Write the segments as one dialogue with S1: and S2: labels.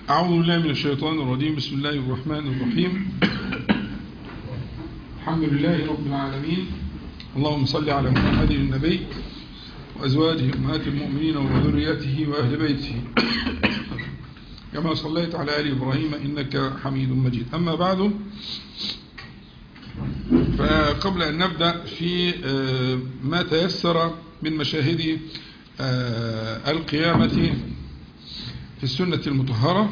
S1: أعوذ بالله من الشيطان الرجيم بسم الله الرحمن الرحيم الحمد لله رب العالمين اللهم صل على محمد النبي وأزواجه أمهات المؤمنين وذريته وأهل بيته كما صليت على آل إبراهيم إنك حميد مجيد أما بعد فقبل أن نبدأ في ما تيسر من مشاهد القيامة في السنة المطهرة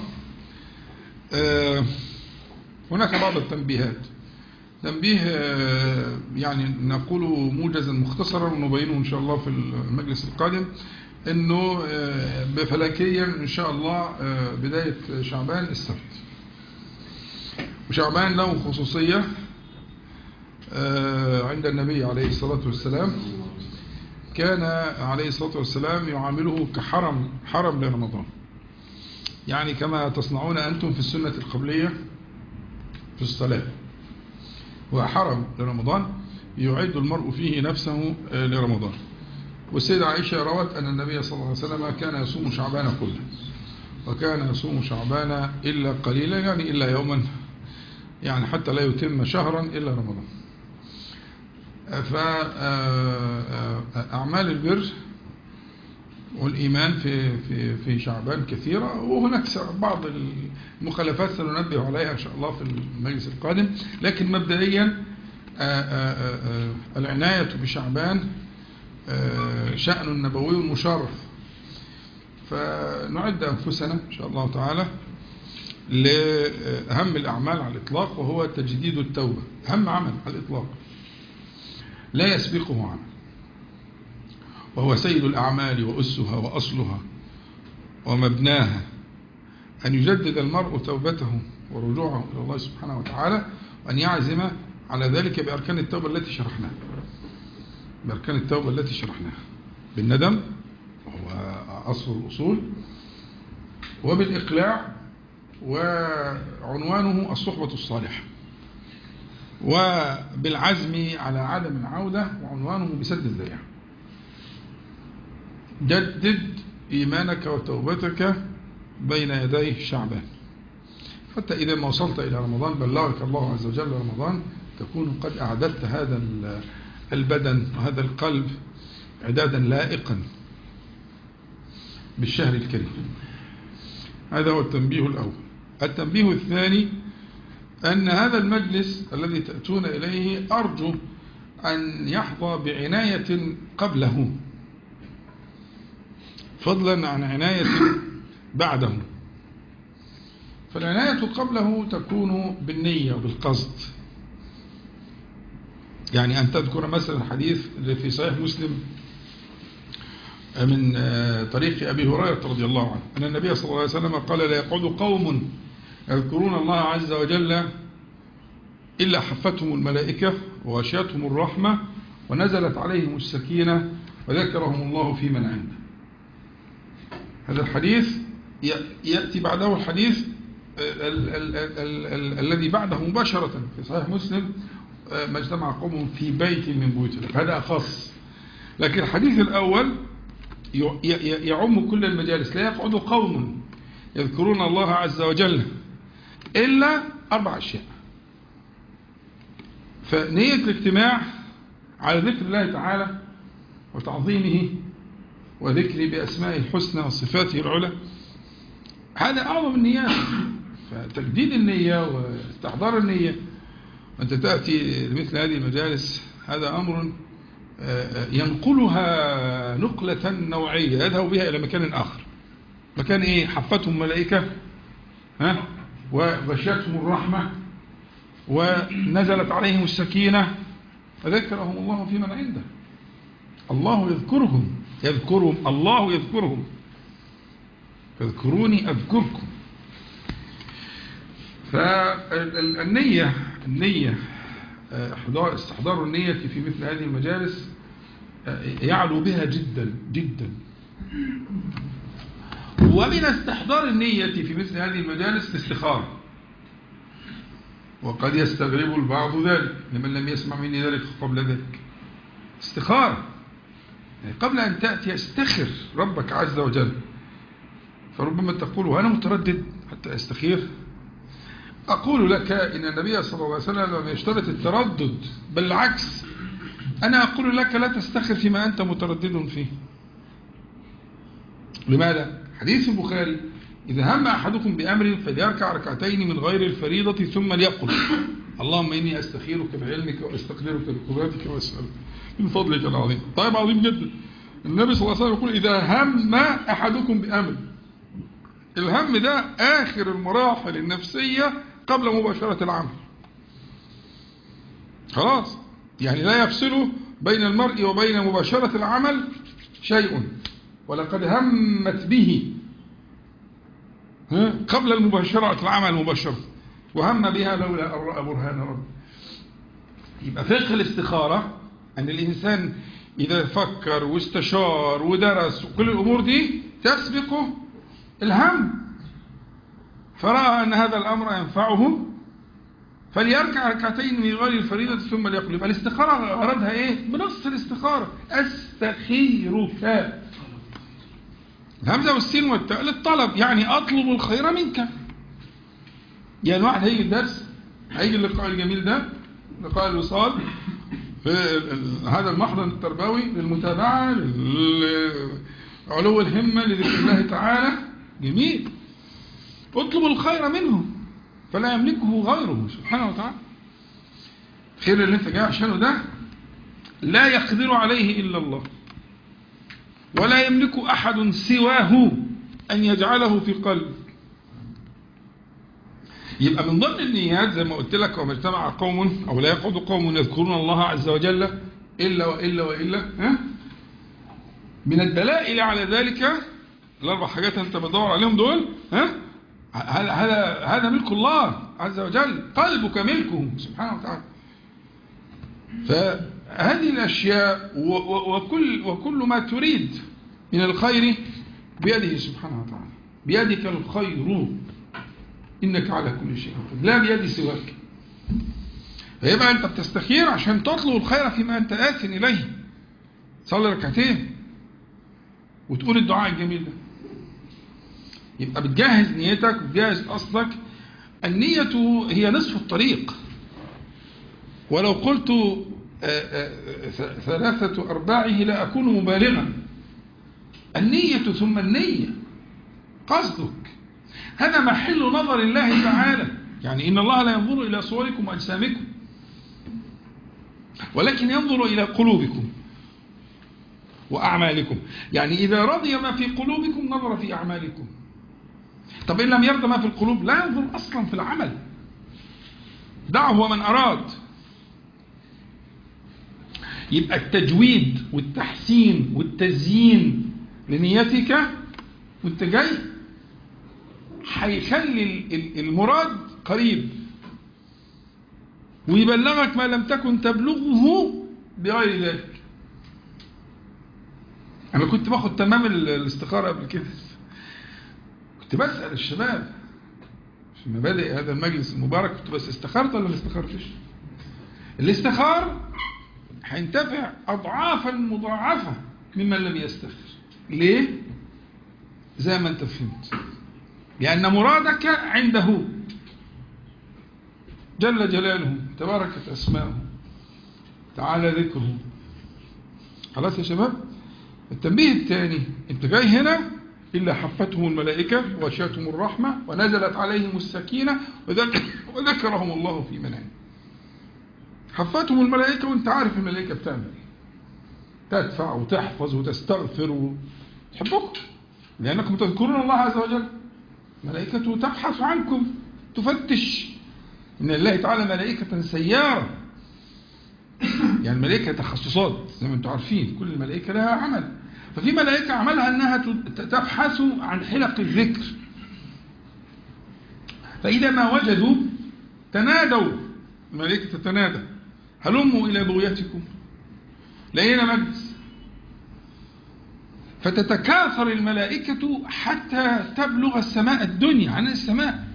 S1: هناك بعض التنبيهات تنبيه يعني نقول موجزا مختصرا ونبينه إن شاء الله في المجلس القادم أنه بفلكيا إن شاء الله بداية شعبان السبت وشعبان له خصوصية عند النبي عليه الصلاة والسلام كان عليه الصلاة والسلام يعامله كحرم حرم لرمضان يعني كما تصنعون أنتم في السنة القبلية في الصلاة هو حرم لرمضان يعد المرء فيه نفسه لرمضان والسيدة عائشة روت أن النبي صلى الله عليه وسلم كان يصوم شعبان كله وكان يصوم شعبان إلا قليلا يعني إلا يوما يعني حتى لا يتم شهرا إلا رمضان فأعمال البر والإيمان في في في شعبان كثيرة وهناك بعض المخالفات سننبه عليها إن شاء الله في المجلس القادم لكن مبدئيا العناية بشعبان شأن نبوي مشرف فنعد أنفسنا إن شاء الله تعالى لأهم الأعمال على الإطلاق وهو تجديد التوبة أهم عمل على الإطلاق لا يسبقه عمل وهو سيد الأعمال وأسها وأصلها ومبناها أن يجدد المرء توبته ورجوعه إلى الله سبحانه وتعالى وأن يعزم على ذلك بأركان التوبة التي شرحناها بأركان التوبة التي شرحناها بالندم وهو أصل الأصول وبالإقلاع وعنوانه الصحبة الصالحة وبالعزم على عدم العودة وعنوانه بسد الذريعه جدد إيمانك وتوبتك بين يدي شعبان حتى إذا ما وصلت إلى رمضان بلغك الله عز وجل رمضان تكون قد أعددت هذا البدن وهذا القلب إعدادا لائقا بالشهر الكريم هذا هو التنبيه الأول التنبيه الثاني أن هذا المجلس الذي تأتون إليه أرجو أن يحظى بعناية قبله فضلا عن عناية بعده فالعناية قبله تكون بالنية وبالقصد يعني أن تذكر مثلا الحديث اللي في صحيح مسلم من طريق أبي هريرة رضي الله عنه أن النبي صلى الله عليه وسلم قال لا يقعد قوم يذكرون الله عز وجل إلا حفتهم الملائكة وغشيتهم الرحمة ونزلت عليهم السكينة وذكرهم الله في من عنده هذا الحديث يأتي بعده الحديث الذي بعده مباشرة في صحيح مسلم ما اجتمع قوم في بيت من بيوت الله هذا أخص لكن الحديث الأول يعم كل المجالس لا يقعد قوم يذكرون الله عز وجل إلا أربع أشياء فنية الاجتماع على ذكر الله تعالى وتعظيمه وذكري بأسماء الحسنى وصفاته العلى هذا أعظم النيات فتجديد النية واستحضار النية وأنت تأتي لمثل هذه المجالس هذا أمر ينقلها نقلة نوعية يذهب بها إلى مكان آخر مكان إيه حفتهم ملائكة ها وغشيتهم الرحمة ونزلت عليهم السكينة فذكرهم الله في من عنده الله يذكرهم يذكرهم الله يذكرهم فاذكروني أذكركم فالنية النية استحضار النية في مثل هذه المجالس يعلو بها جدا جدا ومن استحضار النية في مثل هذه المجالس الاستخارة وقد يستغرب البعض ذلك لمن لم يسمع مني ذلك قبل ذلك استخارة يعني قبل أن تأتي استخر ربك عز وجل فربما تقول وأنا متردد حتى يستخير أقول لك إن النبي صلى الله عليه وسلم لم يشترط التردد بل العكس أنا أقول لك لا تستخر فيما أنت متردد فيه لماذا؟ حديث البخاري إذا هم أحدكم بأمر فليركع ركعتين من غير الفريضة ثم ليقل اللهم إني أستخيرك بعلمك وأستقدرك بقدرتك وأسألك من فضلك العظيم طيب عظيم جدا النبي صلى الله عليه وسلم يقول إذا هم أحدكم بأمر الهم ده آخر المراحل النفسية قبل مباشرة العمل خلاص يعني لا يفصل بين المرء وبين مباشرة العمل شيء ولقد همت به قبل المباشرة العمل مباشرة وهم بها لولا أن رأى برهان رب يبقى فقه الاستخارة أن الإنسان إذا فكر واستشار ودرس وكل الأمور دي تسبقه الهم فرأى أن هذا الأمر ينفعه فليركع ركعتين من غير الفريضة ثم ليقل يبقى الاستخارة غرضها إيه؟ بنص الاستخارة أستخيرك الهمزة والسين والتاء للطلب يعني أطلب الخير منك يعني واحد هيجي الدرس هيجي اللقاء الجميل ده لقاء الوصال في هذا المحضن التربوي للمتابعة علو الهمة لذكر الله تعالى جميل اطلب الخير منه فلا يملكه غيره سبحانه وتعالى الخير اللي انت جاي عشانه ده لا يقدر عليه إلا الله ولا يملك أحد سواه أن يجعله في قلبك يبقى من ضمن النيات زي ما قلت لك وما اجتمع قوم أو لا يقعد قوم يذكرون الله عز وجل إلا وإلا وإلا ها؟ من الدلائل على ذلك الأربع حاجات أنت بدور عليهم دول ها؟ هذا هذا ملك الله عز وجل قلبك ملكه سبحانه وتعالى فهذه الأشياء وكل, وكل ما تريد من الخير بيده سبحانه وتعالى بيدك الخير إنك على كل شيء قدير لا بيد سواك فيبقى أنت بتستخير عشان تطلب الخير فيما أنت آت إليه صلي ركعتين وتقول الدعاء الجميل ده يبقى بتجهز نيتك وتجهز أصلك النية هي نصف الطريق ولو قلت ثلاثة أرباعه لا أكون مبالغا النية ثم النية قصدك هذا محل نظر الله تعالى يعني إن الله لا ينظر إلى صوركم وأجسامكم ولكن ينظر إلى قلوبكم وأعمالكم يعني إذا رضي ما في قلوبكم نظر في أعمالكم طب إن لم يرضى ما في القلوب لا ينظر أصلا في العمل دعه ومن أراد يبقى التجويد والتحسين والتزيين لنيتك وانت جاي هيخلي المراد قريب ويبلغك ما لم تكن تبلغه بغير ذلك أنا كنت باخد تمام الاستخارة قبل كده كنت بسأل الشباب في مبادئ هذا المجلس المبارك كنت بس استخرت ولا ما استخرتش الاستخار هينتفع أضعافا مضاعفة ممن لم يستخر ليه؟ زي ما انت فهمت لأن مرادك عنده جل جلاله تباركت أسماؤه تعالى ذكره خلاص يا شباب التنبيه الثاني انت جاي هنا إلا حفتهم الملائكة وشاتهم الرحمة ونزلت عليهم السكينة وذكرهم الله في منام حفتهم الملائكة وانت عارف الملائكة بتعمل تدفع وتحفظ وتستغفر وتحبكم لأنكم تذكرون الله عز وجل ملائكته تبحث عنكم تفتش إن الله تعالى ملائكة سيارة يعني ملائكة تخصصات زي ما انتم عارفين كل الملائكة لها عمل ففي ملائكة عملها أنها تبحث عن حلق الذكر فإذا ما وجدوا تنادوا الملائكة تتنادى هلموا إلى بغيتكم لقينا مجلس فتتكاثر الملائكة حتى تبلغ السماء الدنيا عن السماء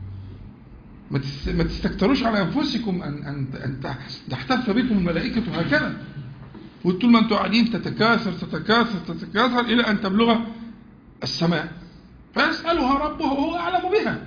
S1: ما تستكتروش على أنفسكم أن, أن, أن تحتف بكم الملائكة هكذا وطول ما أنتم قاعدين تتكاثر تتكاثر تتكاثر إلى أن تبلغ السماء فيسألها ربه وهو أعلم بها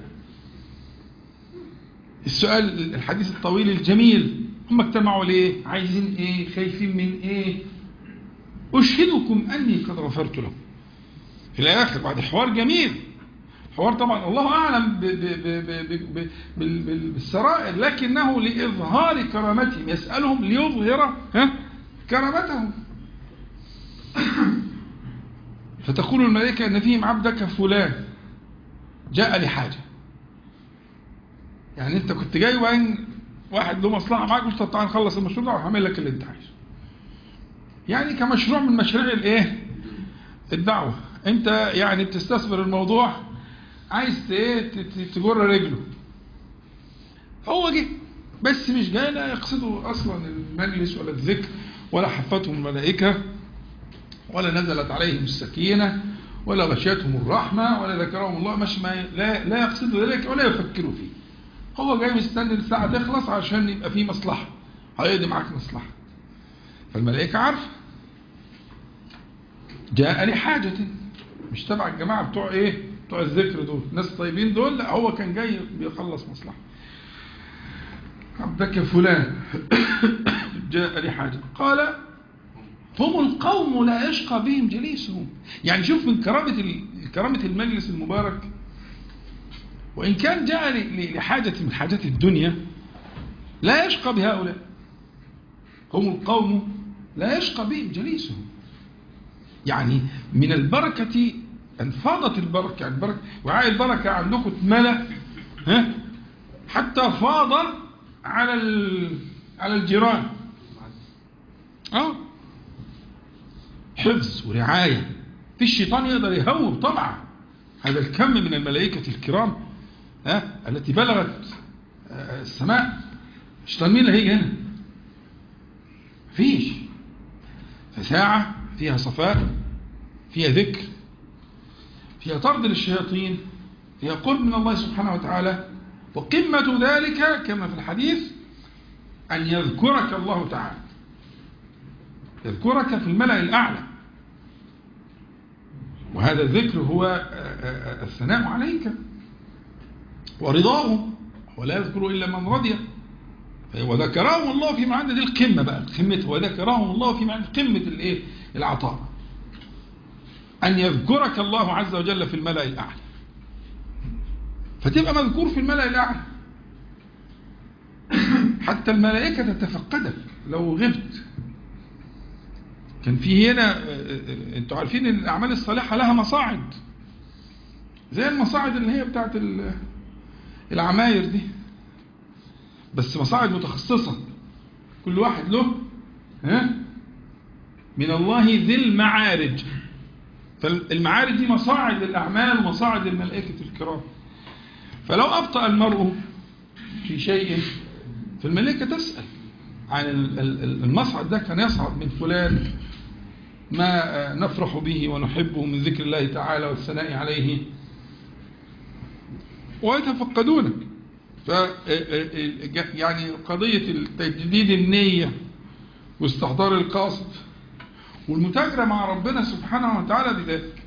S1: السؤال الحديث الطويل الجميل هم اجتمعوا ليه عايزين ايه خايفين من ايه أشهدكم أني قد غفرت لهم في الآخر بعد حوار جميل حوار طبعا الله أعلم ب ب ب ب ب بالسرائر لكنه لإظهار كرامتهم يسألهم ليظهر ها كرامتهم فتقول الملائكة أن فيهم عبدك فلان جاء لحاجة يعني أنت كنت جاي وين واحد له مصلحة معاك قلت طب تعال نخلص المشروع ده وهعمل لك اللي أنت عايزه يعني كمشروع من مشاريع الايه الدعوة انت يعني بتستثمر الموضوع عايز ايه تجر رجله هو جه بس مش جاي لا يقصده اصلا المجلس ولا الذكر ولا حفتهم الملائكة ولا نزلت عليهم السكينة ولا غشيتهم الرحمة ولا ذكرهم الله مش ما لا, لا يقصد ذلك ولا يفكروا فيه هو جاي مستني الساعة تخلص عشان يبقى فيه مصلحة هيقضي معاك مصلحة فالملائكة عارفة جاء لحاجة مش تبع الجماعة بتوع ايه بتوع الذكر دول ناس طيبين دول لا هو كان جاي بيخلص مصلحة عبدك فلان جاء لحاجة قال هم القوم لا يشقى بهم جليسهم يعني شوف من كرامة كرامة المجلس المبارك وإن كان جاء لحاجة من حاجات الدنيا لا يشقى بهؤلاء هم القوم لا يشقى بهم جليسهم يعني من البركة انفاضت البركة البركة وعاء البركة عندكم اتملى ها حتى فاض على على الجيران اه حفظ ورعاية في الشيطان يقدر يهوب طبعا هذا الكم من الملائكة الكرام ها التي بلغت السماء الشيطان مين اللي هيجي هنا فيش فساعة فيها صفاء فيها ذكر فيها طرد للشياطين فيها قرب من الله سبحانه وتعالى وقمة ذلك كما في الحديث أن يذكرك الله تعالى يذكرك في الملأ الأعلى وهذا الذكر هو الثناء عليك ورضاه ولا يذكر إلا من رضي وذكرهم الله في عند دي القمة بقى قمة وذكرهم الله في عند قمة الايه العطاء أن يذكرك الله عز وجل في الملأ الأعلى فتبقى مذكور في الملأ الأعلى حتى الملائكة تتفقدك لو غبت كان في هنا انتوا عارفين ان الأعمال الصالحة لها مصاعد زي المصاعد اللي هي بتاعت العماير دي بس مصاعد متخصصة كل واحد له ها من الله ذي المعارج فالمعارج دي مصاعد الأعمال ومصاعد الملائكة الكرام فلو أبطأ المرء في شيء فالملائكة تسأل عن المصعد ده كان يصعد من فلان ما نفرح به ونحبه من ذكر الله تعالى والثناء عليه ويتفقدونك ف يعني قضية تجديد النية واستحضار القصد والمتاجرة مع ربنا سبحانه وتعالى بذلك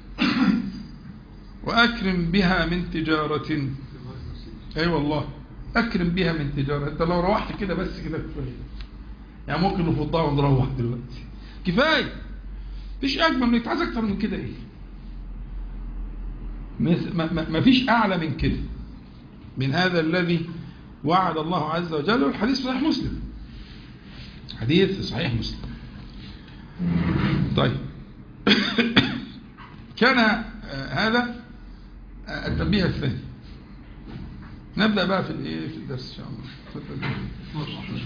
S1: وأكرم بها من تجارة أي أيوة والله أكرم بها من تجارة أنت لو روحت كده بس كده كفاية يعني ممكن نفضها ونروح دلوقتي كفاية مفيش أجمل من عايز أكتر من كده إيه ما فيش أعلى من كده من هذا الذي وعد الله عز وجل والحديث صحيح مسلم حديث صحيح مسلم طيب كان هذا التنبيه الثاني نبدأ بقى في الايه في الدرس ان شاء الله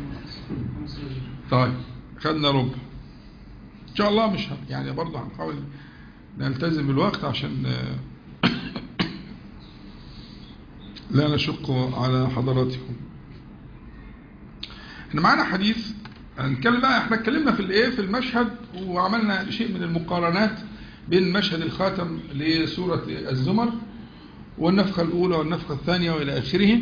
S1: طيب خدنا ربع ان شاء الله مش يعني برضه هنحاول نلتزم بالوقت عشان لا نشق على حضراتكم احنا معانا حديث هنتكلم بقى احنا اتكلمنا في الايه في المشهد وعملنا شيء من المقارنات بين مشهد الخاتم لسورة الزمر والنفخة الأولى والنفخة الثانية وإلى آخره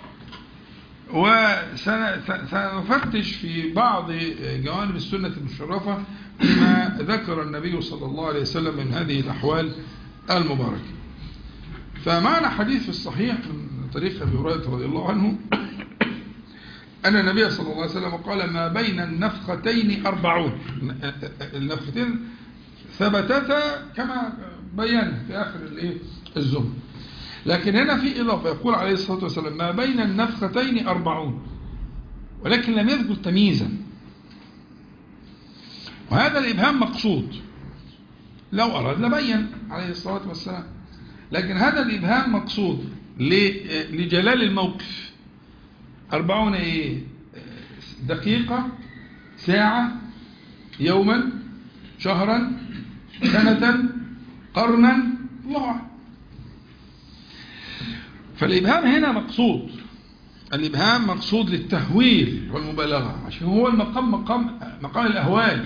S1: وسنفتش في بعض جوانب السنة المشرفة فيما ذكر النبي صلى الله عليه وسلم من هذه الأحوال المباركة فمعنى حديث في الصحيح من طريق أبي هريرة رضي الله عنه أن النبي صلى الله عليه وسلم قال ما بين النفختين أربعون النفختين ثبتتا كما بينا في آخر الإيه الزمر لكن هنا في إضافة يقول عليه الصلاة والسلام ما بين النفختين أربعون ولكن لم يذكر تمييزا وهذا الإبهام مقصود لو أراد لبين عليه الصلاة والسلام لكن هذا الإبهام مقصود لجلال الموقف أربعون إيه دقيقة ساعة يوما شهرا سنة قرنا الله فالإبهام هنا مقصود الإبهام مقصود للتهويل والمبالغة عشان هو المقام مقام مقام الأهوال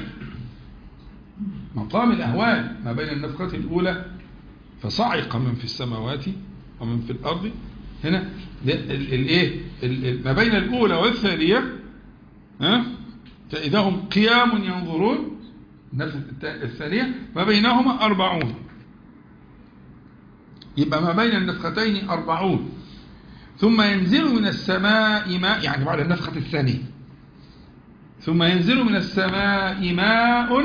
S1: مقام الأهوال ما بين النفقة الأولى فصعق من في السماوات ومن في الأرض هنا الايه ما بين الأولى والثانية ها فإذا هم قيام ينظرون الثانية ما بينهما أربعون يبقى ما بين النفختين أربعون ثم ينزل من السماء ماء يعني بعد النفخة الثانية ثم ينزل من السماء ماء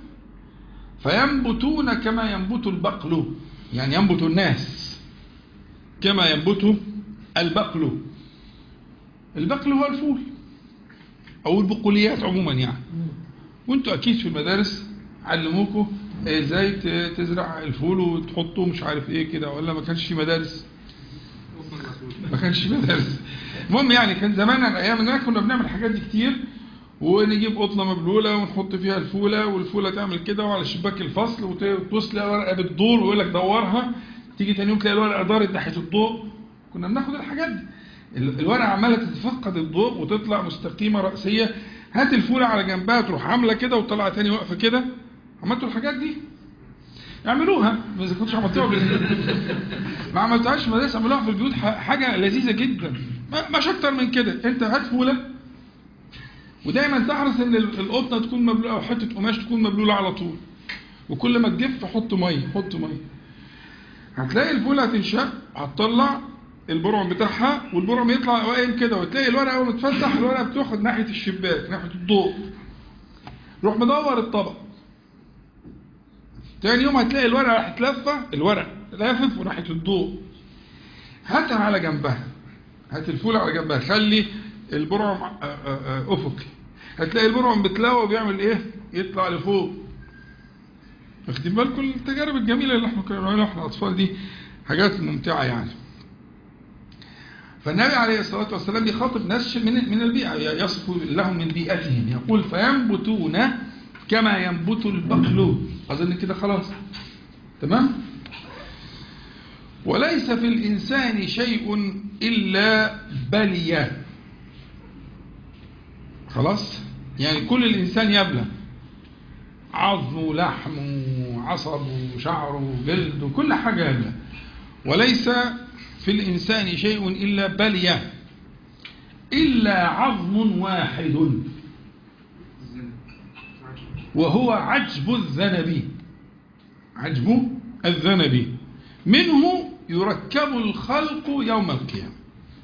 S1: فينبتون كما ينبت البقل يعني ينبت الناس كما ينبت البقل البقل هو الفول أو البقوليات عموما يعني وانتوا أكيد في المدارس علموكوا ازاي تزرع الفول وتحطه مش عارف ايه كده ولا ما كانش في مدارس ما كانش في مدارس المهم يعني كان زمان ايام هناك كنا بنعمل الحاجات دي كتير ونجيب قطنه مبلوله ونحط فيها الفوله والفوله تعمل كده وعلى شباك الفصل وتبص تلاقي ورقه بتدور ويقول لك دورها تيجي تاني يوم تلاقي الورقه دارت ناحيه الضوء كنا بناخد الحاجات دي الورقه عماله تتفقد الضوء وتطلع مستقيمه راسيه هات الفوله على جنبها تروح عامله كده وطلع تاني واقفه كده عملتوا الحاجات دي اعملوها اذا كنتش عملتوها ما عملتهاش في المدارس اعملوها في البيوت حاجه لذيذه جدا مش اكتر من كده انت هات فوله ودايما تحرص ان القطنه تكون مبلوله او حته قماش تكون مبلوله على طول وكل ما تجف حط ميه حط ميه هتلاقي الفوله هتنشق هتطلع البرعم بتاعها والبرعم يطلع قايم كده وتلاقي الورقه اول ما تفتح الورقه بتاخد ناحيه الشباك ناحيه الضوء روح مدور الطبق تاني يوم هتلاقي الورقه راح تلفه الورق لافف وناحيه الضوء هاتها على جنبها هات الفوله على جنبها خلي البرعم افقي هتلاقي البرعم بتلاوى وبيعمل ايه يطلع لفوق واخدين بالكم التجارب الجميله اللي احنا كنا بنعملها واحنا اطفال دي حاجات ممتعه يعني فالنبي عليه الصلاه والسلام يخاطب ناس من من البيئه يصف لهم من بيئتهم يقول فينبتون كما ينبت البقل اظن كده خلاص تمام وليس في الانسان شيء الا بليه خلاص يعني كل الإنسان يبلى عظم ولحم وعصب وشعر وجلد وكل حاجة يبلى وليس في الإنسان شيء إلا بلية إلا عظم واحد وهو عجب الذنب عجب الذنب منه يركب الخلق يوم القيامة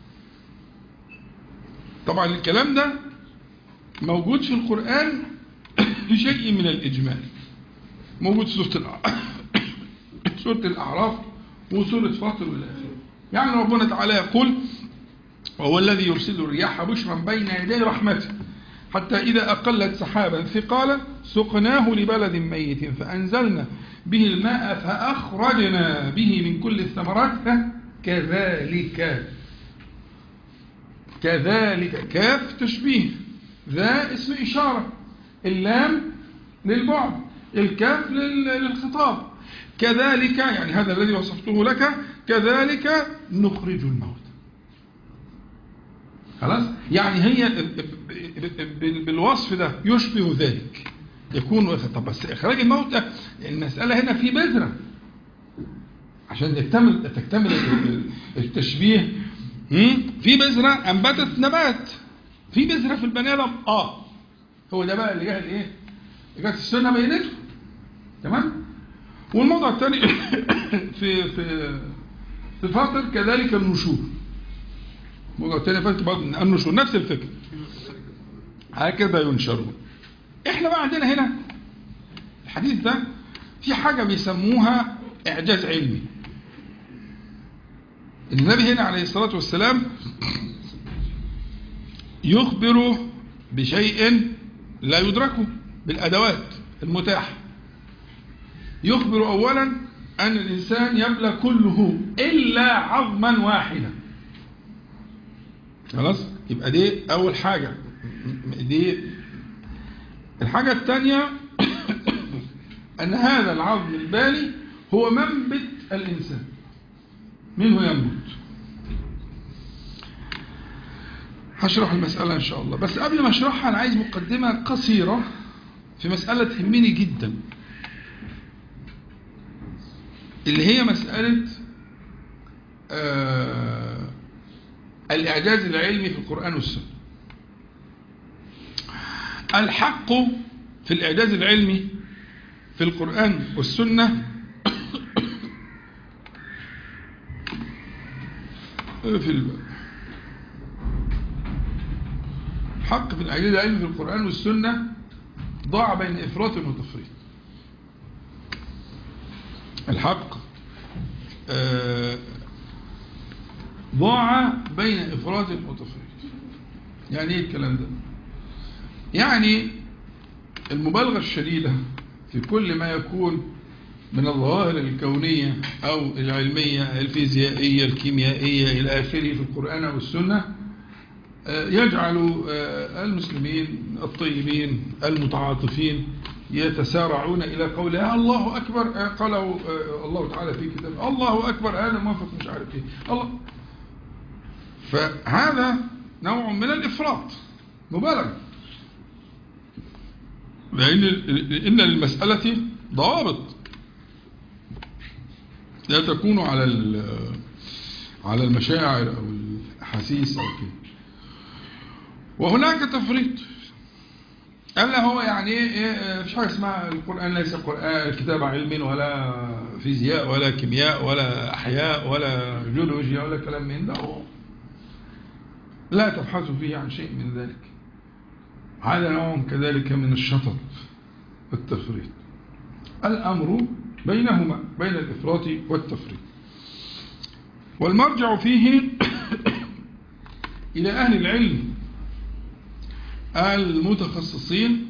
S1: طبعا الكلام ده موجود في القرآن بشيء من الإجمال موجود في سورة الأعراف سورة الأعراف وسورة فاطر والآخرة يعني ربنا تعالى يقول وهو الذي يرسل الرياح بشرا بين يدي رحمته حتى إذا أقلت سحابا ثقالا سقناه لبلد ميت فأنزلنا به الماء فأخرجنا به من كل الثمرات كذلك كذلك كاف تشبيه ذا اسم إشارة اللام للبعد الكاف للخطاب كذلك يعني هذا الذي وصفته لك كذلك نخرج الموت خلاص يعني هي بالوصف ده يشبه ذلك يكون طب بس إخراج الموت المسألة هنا في بذرة عشان تكتمل تكتمل التشبيه في بذرة أنبتت نبات في بذرة في البني آدم آه هو ده بقى اللي جه الايه جت السنة بينته تمام والموضوع الثاني في في الفطر كذلك النشور موضوع تاني فاتك برضه النشور نفس الفكرة هكذا ينشرون احنا بقى عندنا هنا الحديث ده في حاجة بيسموها اعجاز علمي النبي هنا عليه الصلاة والسلام يخبر بشيء لا يدركه بالأدوات المتاحة يخبر أولا أن الإنسان يبلى كله إلا عظما واحدا خلاص يبقى دي أول حاجة دي الحاجة الثانية أن هذا العظم البالي هو منبت الإنسان منه ينبت هشرح المسألة إن شاء الله بس قبل ما أشرحها أنا عايز مقدمة قصيرة في مسألة تهمني جدا اللي هي مسألة آه الإعجاز العلمي في القرآن والسنة الحق في الإعجاز العلمي في القرآن والسنة في الباب الحق في الإعجاز العلمي في القرآن والسنة ضاع بين إفراط وتفريط الحق ضاع بين إفراط وتفريط يعني إيه الكلام ده يعني المبالغة الشديدة في كل ما يكون من الظواهر الكونية أو العلمية الفيزيائية الكيميائية إلى آخره في القرآن والسنة يجعل المسلمين الطيبين المتعاطفين يتسارعون إلى قولها الله أكبر قاله الله تعالى في كتاب الله أكبر هذا موافق مش عارف إيه الله فهذا نوع من الإفراط مبالغة لأن إن للمسألة ضوابط لا تكون على على المشاعر أو الأحاسيس أو كده وهناك تفريط ألا هو يعني إيه مش حاجة اسمها القرآن ليس قرآن كتاب علم ولا فيزياء ولا كيمياء ولا أحياء ولا جيولوجيا ولا كلام من ده لا تبحثوا فيه عن شيء من ذلك هذا نوع كذلك من الشطط والتفريط الأمر بينهما بين الإفراط والتفريط والمرجع فيه إلى أهل العلم المتخصصين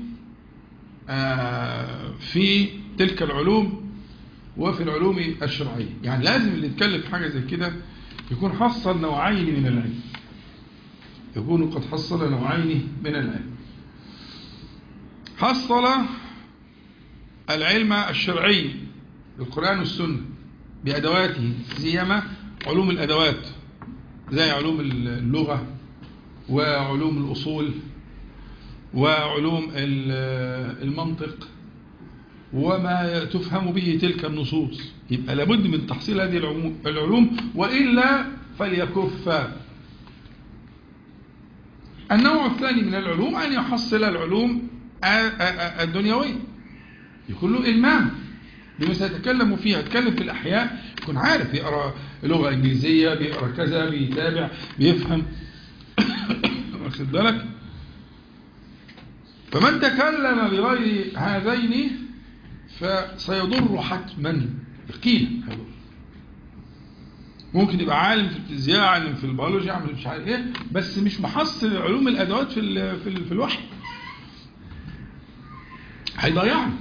S1: في تلك العلوم وفي العلوم الشرعية يعني لازم اللي يتكلم في حاجة زي كده يكون حصل نوعين من العلم يكون قد حصل نوعين من العلم حصل العلم الشرعي القرآن والسنة بأدواته سيما علوم الأدوات زي علوم اللغة وعلوم الأصول وعلوم المنطق وما تفهم به تلك النصوص يبقى لابد من تحصيل هذه العلوم وإلا فليكف النوع الثاني من العلوم أن يحصل العلوم الدنيوية يكون له إلمام لما سيتكلم فيها يتكلم في الأحياء يكون عارف يقرأ لغة إنجليزية بيقرأ كذا بيتابع بيفهم واخد بالك فمن تكلم بغير هذين فسيضر حتما يقينا ممكن يبقى عالم في الفيزياء عالم في البيولوجيا عالم مش عارف ايه بس مش محصل علوم الادوات في ال في, ال في الوحي هيضيعنا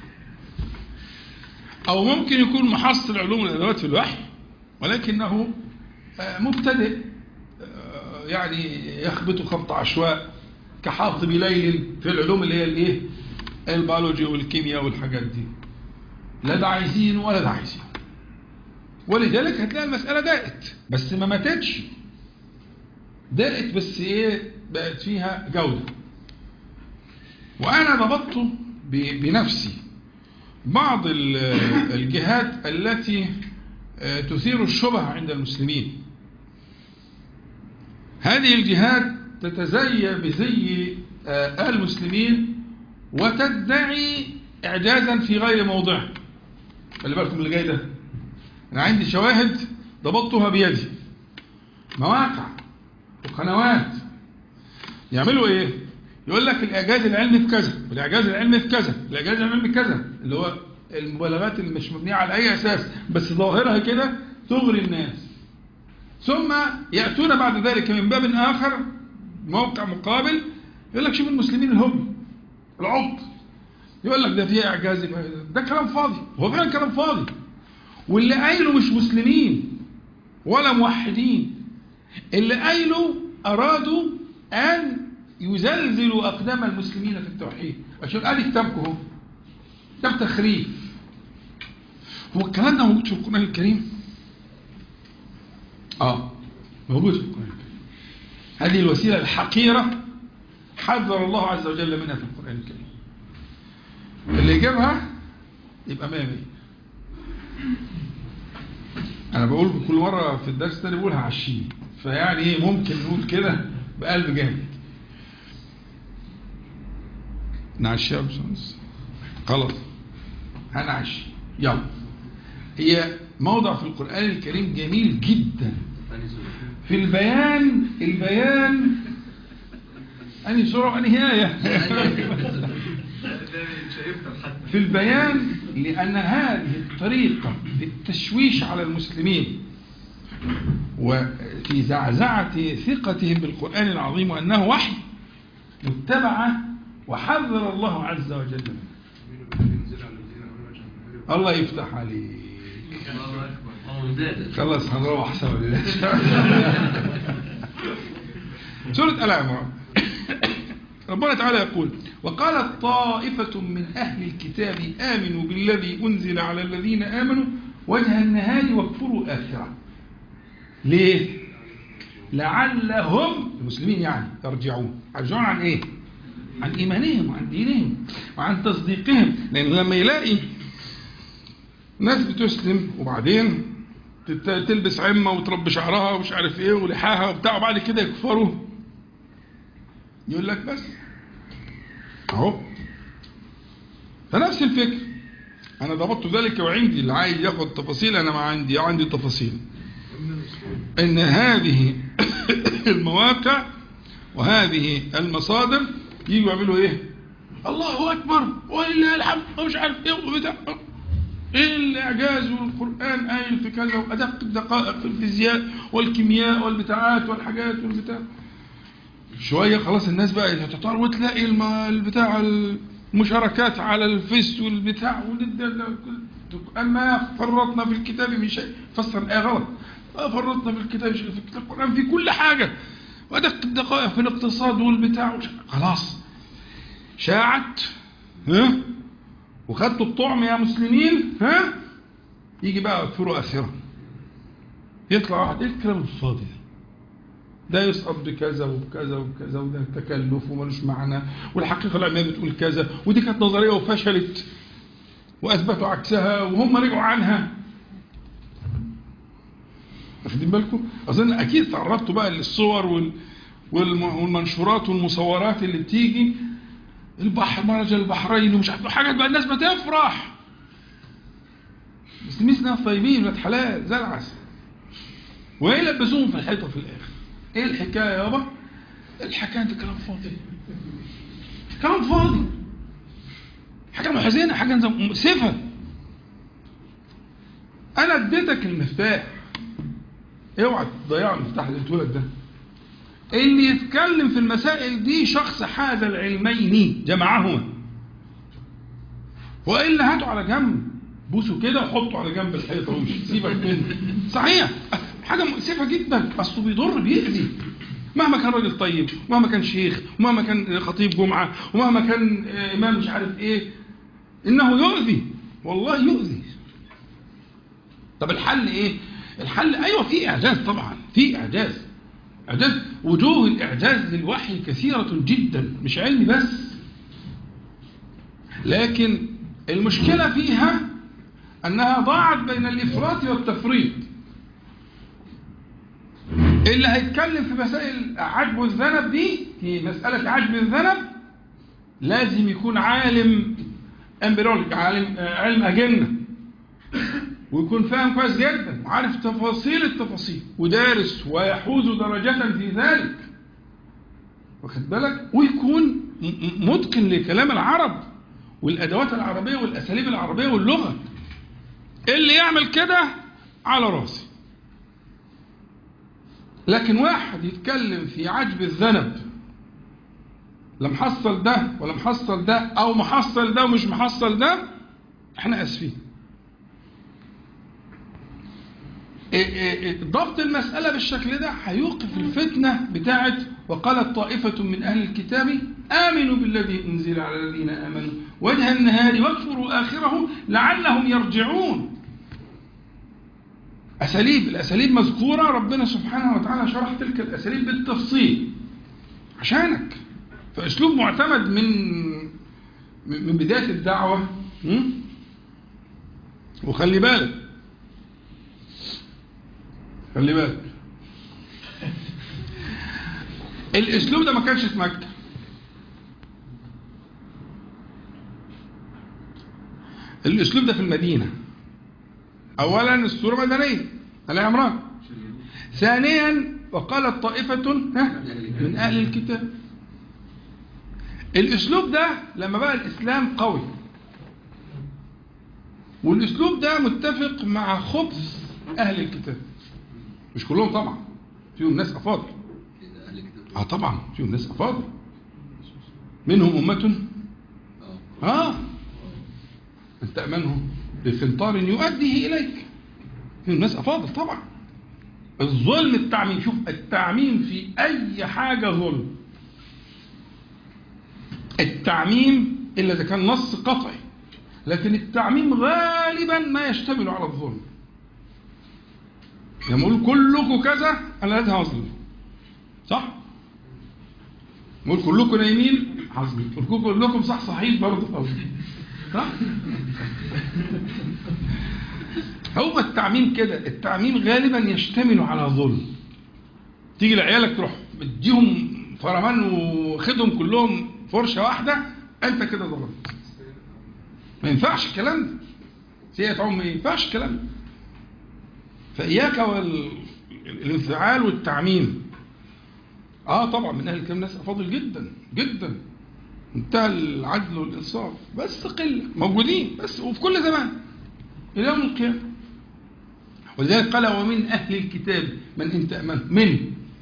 S1: او ممكن يكون محصل علوم الادوات في الوحي ولكنه مبتدئ يعني يخبط خبط عشواء كحاطب ليل في العلوم اللي هي الايه البيولوجي والكيمياء والحاجات دي لا ده عايزين ولا ده عايزين ولذلك هتلاقي المسألة دقت بس ما ماتتش دقت بس ايه بقت فيها جودة وانا ضبطت بنفسي بعض الجهات التي تثير الشبه عند المسلمين هذه الجهات تتزي بزي المسلمين وتدعي إعجازا في غير موضعه خلي بالكم اللي جاي ده أنا عندي شواهد ضبطتها بيدي مواقع وقنوات يعملوا ايه يقول لك الاعجاز العلمي في كذا والاعجاز العلمي في كذا الاعجاز العلمي في كذا اللي هو المبالغات اللي مش مبنيه على اي اساس بس ظاهرها كده تغري الناس ثم ياتون بعد ذلك من باب اخر موقع مقابل يقول لك شوف المسلمين الهم العبط يقول لك ده فيه اعجاز ده كلام فاضي هو فعلا كلام فاضي واللي قايله مش مسلمين ولا موحدين اللي قايله ارادوا ان يزلزلوا اقدام المسلمين في التوحيد عشان ادي كتابكم اهو كتاب تخريف هو الكلام ده موجود في القران الكريم اه موجود في القران الكريم هذه الوسيله الحقيره حذر الله عز وجل منها في القران الكريم اللي يجيبها يبقى مية مية انا بقول كل مرة في الدرس الثاني بقولها عشين فيعني ايه ممكن نقول كده بقلب جامد نعشي يا باشمهندس خلاص هنعشي يلا هي موضع في القرآن الكريم جميل جدا في البيان البيان أني سورة أني آية في البيان لأن هذه الطريقة للتشويش على المسلمين وفي زعزعة ثقتهم بالقرآن العظيم وأنه وحي متبعة وحذر الله عز وجل الله يفتح عليك خلاص هنروح سوا سورة آل عمران ربنا تعالى يقول وقالت طائفة من أهل الكتاب آمنوا بالذي أنزل على الذين آمنوا وجه النهار واكفروا آخرة ليه؟ لعلهم المسلمين يعني يرجعون يرجعون عن ايه؟ عن إيمانهم وعن دينهم وعن تصديقهم لأن لما يلاقي ناس بتسلم وبعدين تلبس عمة وتربي شعرها ومش عارف ايه ولحاها وبتاع وبعد كده يكفروا يقول لك بس اهو فنفس الفكر انا ضبطت ذلك وعندي اللي عايز ياخد تفاصيل انا ما عندي عندي تفاصيل ان هذه المواقع وهذه المصادر يجوا يعملوا ايه الله اكبر ولله الحمد ومش عارف ايه وبتاع ايه الاعجاز والقران قايل في كذا وادق الدقائق في الفيزياء والكيمياء والبتاعات والحاجات والبتاع شوية خلاص الناس بقى تطار وتلاقي البتاع المشاركات على الفيس والبتاع أما فرطنا في الكتاب من شيء فسر الآية غلط ما فرطنا في الكتاب شيء في القرآن في كل حاجة وأدق الدقائق في الاقتصاد والبتاع خلاص شاعت ها وخدتوا الطعم يا مسلمين ها يجي بقى اكفروا أخرة يطلع واحد ايه الكلام الفاضي ده ده يسقط بكذا وبكذا وبكذا وده تكلف وملوش معنى والحقيقة العلمية بتقول كذا ودي كانت نظرية وفشلت وأثبتوا عكسها وهم رجعوا عنها واخدين بالكم أظن أكيد تعرضتوا بقى للصور وال والمنشورات والمصورات اللي بتيجي البحر مرج البحرين ومش عارف حاجات بقى الناس بتفرح بس ناس طيبين ولاد حلال زي العسل وايه لبسوهم في الحيطه في الاخر ايه الحكايه يابا الحكايه دي كلام فاضي كلام فاضي حاجه محزنه حاجه مؤسفه انا اديتك المفتاح اوعى تضيع المفتاح اللي اديتهولك ده اللي يتكلم في المسائل دي شخص حاز العلمين جمعهما والا هاته على جنب بوسه كده وحطه على جنب الحيطه ومشي سيبك منه صحيح حاجه مؤسفه جدا اصله بيضر بيأذي مهما كان راجل طيب ومهما كان شيخ ومهما كان خطيب جمعه ومهما كان امام مش عارف ايه انه يؤذي والله يؤذي طب الحل ايه الحل ايوه في اعجاز طبعا في اعجاز اعجاز وجوه الاعجاز للوحي كثيره جدا مش علمي بس لكن المشكله فيها انها ضاعت بين الافراط والتفريط اللي هيتكلم في مسائل عجب الذنب دي في مسألة عجب الذنب لازم يكون عالم امبريولوجي عالم علم أجنة ويكون فاهم كويس جدا وعارف تفاصيل التفاصيل ودارس ويحوز درجة في ذلك واخد بالك ويكون م- م- متقن لكلام العرب والادوات العربيه والاساليب العربيه واللغه اللي يعمل كده على راسي لكن واحد يتكلم في عجب الذنب لا محصل ده ولا محصل ده او محصل ده ومش محصل ده احنا اسفين إيه إيه إيه ضبط المسألة بالشكل ده هيوقف الفتنة بتاعت وقالت طائفة من أهل الكتاب آمنوا بالذي أنزل على الذين آمنوا وجه النهار واكفروا آخره لعلهم يرجعون أساليب الأساليب مذكورة ربنا سبحانه وتعالى شرح تلك الأساليب بالتفصيل عشانك فأسلوب معتمد من من بداية الدعوة م? وخلي بالك خلي بالك الاسلوب ده ما كانش في مكه الاسلوب ده في المدينه اولا السوره مدنيه ال عمران ثانيا وقالت طائفه ها، من اهل الكتاب الاسلوب ده لما بقى الاسلام قوي والاسلوب ده متفق مع خبث اهل الكتاب مش كلهم طبعا فيهم ناس افاضل
S2: أهل الكتاب
S1: اه طبعا فيهم ناس افاضل منهم امه اه ان تامنه بقنطار يؤديه اليك فيهم ناس افاضل طبعا الظلم التعميم شوف التعميم في اي حاجه ظلم التعميم الا اذا كان نص قطعي لكن التعميم غالبا ما يشتمل على الظلم لما اقول كلكم كذا انا لازم هظلم صح نقول كلكم نايمين هظلم كلكم كلكم صح صحيح برضه هظلم صح هو التعميم كده التعميم غالبا يشتمل على ظلم تيجي لعيالك تروح مديهم فرمان وخدهم كلهم فرشه واحده انت كده ظلمت ما ينفعش الكلام ده سيئة عم ما ينفعش الكلام ده فإياك والانفعال والتعميم اه طبعا من اهل الكلام ناس افاضل جدا جدا منتهى العدل والانصاف بس قله موجودين بس وفي كل زمان الى يوم القيامه ولذلك قال ومن اهل الكتاب من ان تامن من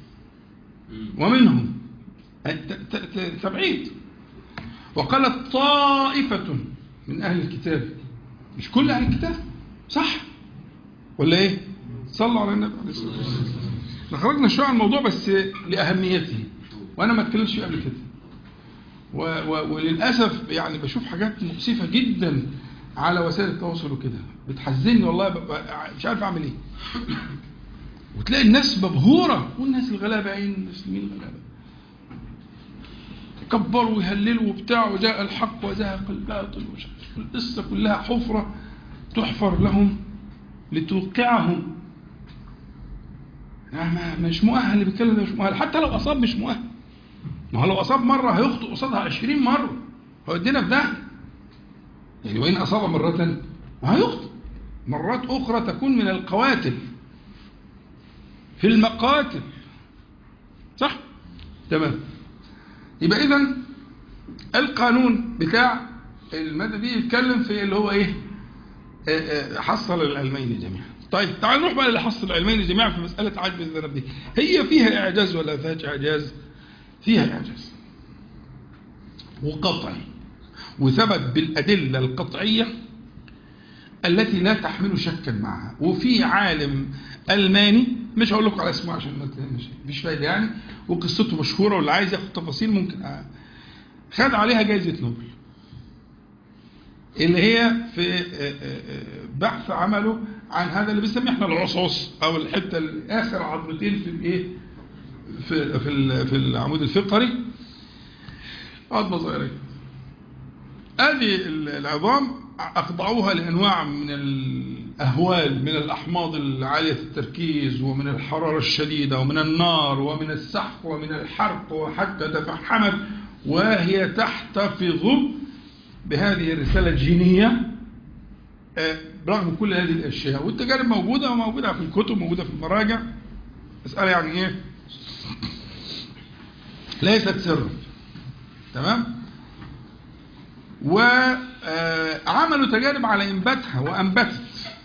S1: ومنهم ت- ت- ت- تبعيد وقالت طائفه من اهل الكتاب مش كل اهل الكتاب صح ولا ايه صلوا على النبي عليه الصلاه والسلام احنا خرجنا شويه عن الموضوع بس لاهميته وانا ما اتكلمتش فيه قبل كده و و وللاسف يعني بشوف حاجات مؤسفه جدا على وسائل التواصل وكده بتحزني والله ببقى مش عارف اعمل ايه وتلاقي الناس مبهوره والناس الغلابه عين المسلمين الغلابه كبروا ويهللوا وبتاع وجاء الحق وزهق الباطل ومش عارف القصه كلها حفره تحفر لهم لتوقعهم يعني ما- مش مؤهل اللي بيتكلم ده مش مؤهل حتى لو اصاب مش مؤهل ما هو لو اصاب مره هيخطئ قصادها 20 مره هيودينا في داهيه يعني وان اصاب مره هيخطئ مرات اخرى تكون من القواتل في المقاتل صح تمام يبقى اذا القانون بتاع الماده دي يتكلم في اللي هو ايه آه، آه، حصل العلمين جميعا طيب تعال نروح بقى لحصل العلمين جميعا في مسألة عجب الذنب دي هي فيها إعجاز ولا فيهاش إعجاز فيها إعجاز وقطعي وثبت بالأدلة القطعية التي لا تحمل شكا معها وفي عالم ألماني مش هقول لكم على اسمه عشان ما تهمش مفيش فايدة يعني وقصته مشهورة واللي عايز ياخد تفاصيل ممكن أ- خد عليها جائزة نوبل اللي هي في بحث عمله عن هذا اللي بنسميه احنا العصعص او الحته اللي اخر عظمتين في الايه في في ال- في العمود الفقري عظمه صغيره كده. هذه ال- العظام اخضعوها لانواع من الاهوال من الاحماض العاليه التركيز ومن الحراره الشديده ومن النار ومن السحق ومن الحرق وحتى تفحمت وهي تحتفظ بهذه الرسالة الجينية آه، برغم كل هذه الأشياء والتجارب موجودة وموجودة في الكتب موجودة في المراجع مسألة يعني إيه ليست سرا تمام وعملوا تجارب على إنباتها وأنبتت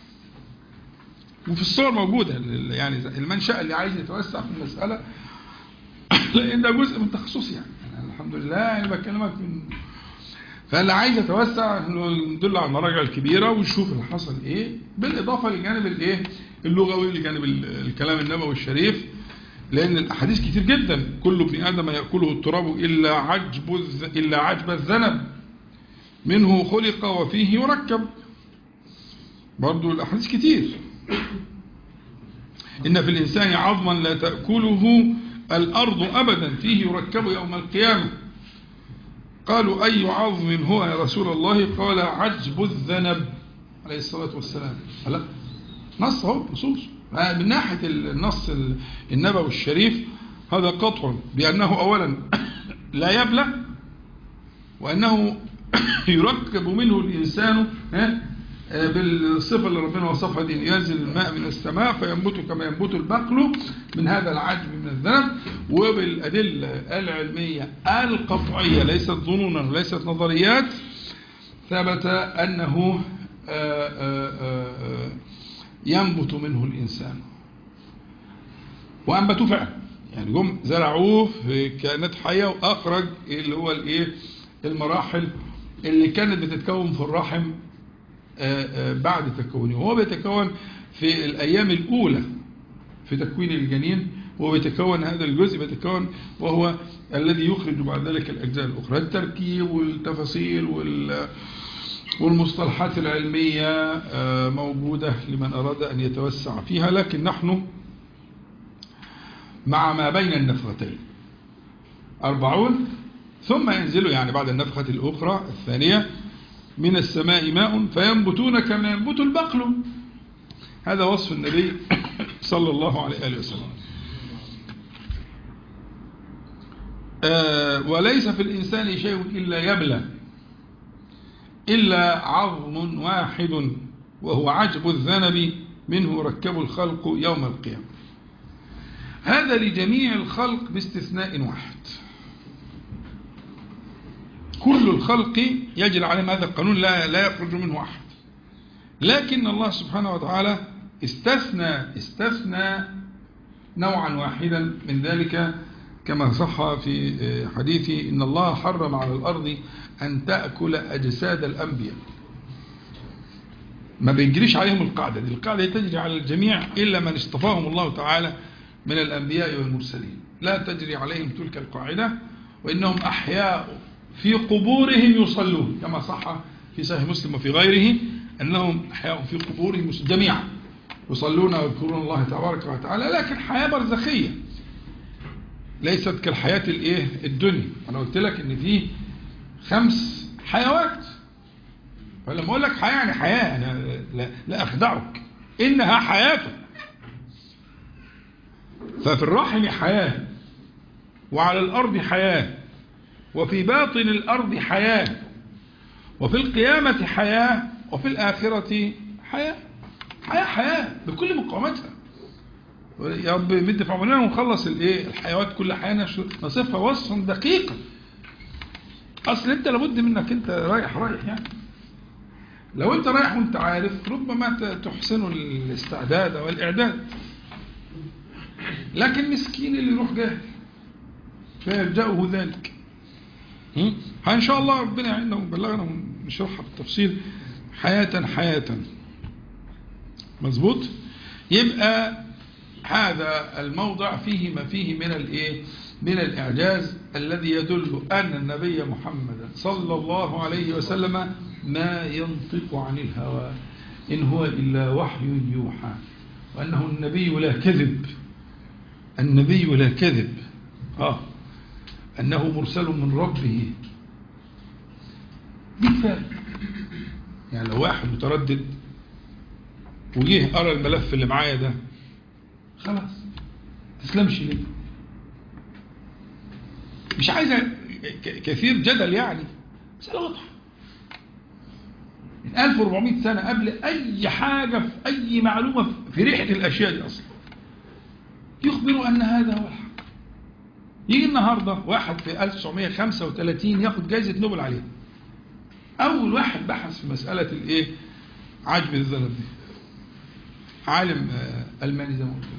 S1: وفي الصور موجودة يعني المنشأ اللي عايز يتوسع في المسألة لأن ده جزء من تخصصي يعني أنا الحمد لله يعني بكلمك من فاللي عايز يتوسع انه يدل على المراجع الكبيره ويشوف اللي حصل ايه بالاضافه للجانب الايه اللغوي لجانب ال- الكلام النبوي الشريف لان الاحاديث كتير جدا كل ابن ادم ياكله التراب الا عجب الذ- الا عجب الذنب منه خلق وفيه يركب برضو الاحاديث كتير إن في الإنسان عظما لا تأكله الأرض أبدا فيه يركب يوم القيامة قالوا أي عظم هو يا رسول الله قال عجب الذنب عليه الصلاة والسلام لا نص هو نصوص من ناحية النص النبوي الشريف هذا قطع بأنه أولا لا يبلى وأنه يركب منه الإنسان ها، آه، بالصفة اللي ربنا وصفها دي إن ينزل الماء من السماء فينبت كما ينبت البقل من هذا العجب من الذنب وبالأدلة العلمية القطعية ليست ظنونا وليست نظريات ثبت أنه آه، آه، آه، آه، ينبت منه الإنسان وأنبتوه فعلا يعني جم زرعوه في كائنات حية وأخرج اللي هو الإيه المراحل اللي كانت بتتكون في الرحم آه، آه، بعد تكونه وهو بيتكون في الأيام الأولى في تكوين الجنين وهو بيتكون هذا الجزء بيتكون وهو الذي يخرج بعد ذلك الأجزاء الأخرى التركيب والتفاصيل وال والمصطلحات العلمية آه، موجودة لمن أراد أن يتوسع فيها لكن نحن مع ما بين النفختين أربعون ثم ينزل يعني بعد النفخة الأخرى الثانية من السماء ماء فينبتون كما ينبت البقل هذا وصف النبي صلى الله عليه وآله وسلم آه وليس في الإنسان شيء إلا يبلى إلا عظم واحد وهو عجب الذنب منه ركب الخلق يوم القيامة هذا لجميع الخلق باستثناء واحد كل الخلق يجري عليهم هذا القانون لا لا يخرج منه أحد لكن الله سبحانه وتعالى استثنى استثنى نوعا واحدا من ذلك كما صح في حديث إن الله حرم على الأرض أن تأكل أجساد الأنبياء ما بيجريش عليهم القاعدة دي القاعدة تجري على الجميع إلا من اصطفاهم الله تعالى من الأنبياء والمرسلين لا تجري عليهم تلك القاعدة وإنهم أحياء في قبورهم يصلون كما صح في صحيح مسلم وفي غيره أنهم أحياء في قبورهم جميعا يصلون ويذكرون الله تبارك وتعالى لكن حياة برزخية ليست كالحياة الايه الدنيا انا قلت لك ان في خمس حيوات فلما اقول لك حياة يعني حياة انا لا, لا اخدعك انها حياته ففي الرحم حياة وعلى الارض حياة وفي باطن الارض حياة وفي القيامة حياة وفي الاخرة حياة حياة حياة بكل مقاماتها يا رب مد في عمرنا ونخلص الايه الحيوات كل حياه نصفها وصفا دقيقا اصل انت لابد منك انت رايح رايح يعني لو انت رايح وانت عارف ربما تحسن الاستعداد او الاعداد لكن مسكين اللي يروح جاهل فيلجأه ذلك ان شاء الله ربنا يعيننا ويبلغنا ونشرحها بالتفصيل حياة حياة مظبوط يبقى هذا الموضع فيه ما فيه من الايه من الاعجاز الذي يدل ان النبي محمد صلى الله عليه وسلم ما ينطق عن الهوى ان هو الا وحي يوحى وانه النبي لا كذب النبي لا كذب اه انه مرسل من ربه بالفعل يعني لو واحد متردد وجيه قرا الملف اللي معايا ده خلاص تسلمش ليه مش عايزة كثير جدل يعني مسألة واضحة من 1400 سنة قبل أي حاجة في أي معلومة في ريحة الأشياء دي أصلا يخبر أن هذا هو الحق يجي النهاردة واحد في 1935 ياخد جائزة نوبل عليها أول واحد بحث في مسألة الإيه عجب الذنب دي عالم آه، ألماني زي ما قلت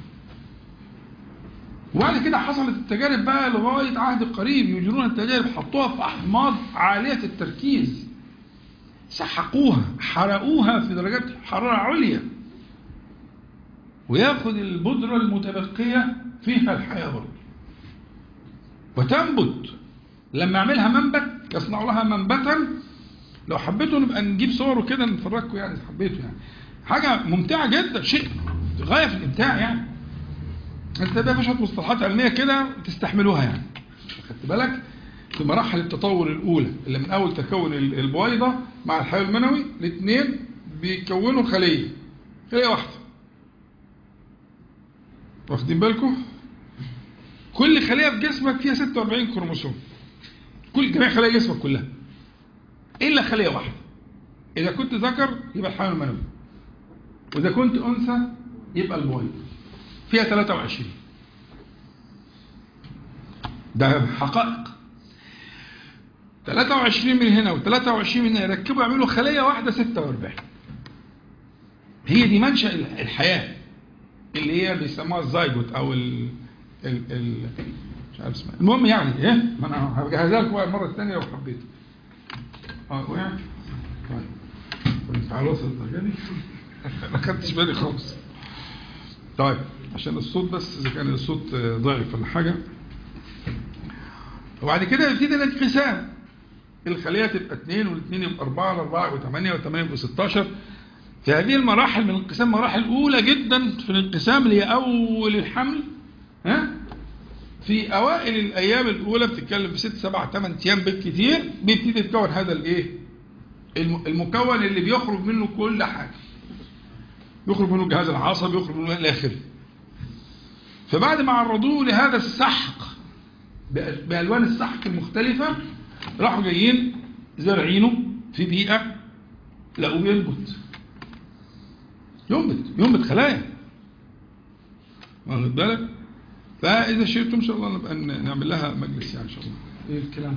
S1: وبعد كده حصلت التجارب بقى لغاية عهد قريب يجرون التجارب حطوها في أحماض عالية التركيز سحقوها حرقوها في درجات حرارة عليا وياخد البودرة المتبقية فيها الحياة برضه وتنبت لما اعملها منبت يصنع لها منبتا لو حبيتوا نبقى نجيب صوره كده نفرجكم يعني حبيته يعني حاجة ممتعة جدا شيء غاية في الإمتاع يعني انت بقى شويه مصطلحات علميه كده تستحملوها يعني خدت بالك في مراحل التطور الاولى اللي من اول تكون ال- البويضه مع الحيوان المنوي الاثنين بيكونوا خليه خليه واحده واخدين بالكم كل خليه في جسمك فيها 46 كروموسوم كل جميع خلايا جسمك كلها الا خليه واحده اذا كنت ذكر يبقى الحيوان المنوي واذا كنت انثى يبقى البويضه فيها 23 ده حقائق 23 من هنا و23 من هنا يركبوا يعملوا خلية واحدة 46 هي دي منشأ الحياة اللي هي بيسموها الزايجوت او ال ال ال مش عارف اسمها المهم يعني ايه ما انا هجهزها لكم بقى المره الثانيه لو حبيت اه وقع طيب كنت على وصل الدرجه دي ما خدتش بالي خالص طيب عشان الصوت بس اذا كان الصوت آه، ضعيف ولا حاجه وبعد كده يبتدي الانقسام الخليه تبقى 2 والاثنين يبقى 4 الاربعه يبقى 8 و8 يبقى 16 في هذه المراحل من الانقسام مراحل اولى جدا في الانقسام اللي هي اول الحمل ها في اوائل الايام الاولى بتتكلم في 6 7 8 ايام بالكثير بيبتدي يتكون هذا الايه الم- المكون اللي بيخرج منه كل حاجه يخرج منه الجهاز العصبي يخرج منه الى اخره فبعد ما عرضوه لهذا السحق بأ- بألوان السحق المختلفة راحوا جايين زارعينه في بيئة لقوه ينبت ينبت ينبت خلايا واخد بالك فإذا شئتم إن شاء الله نبقى ن- نعمل لها مجلس يعني إن شاء الله إيه الكلام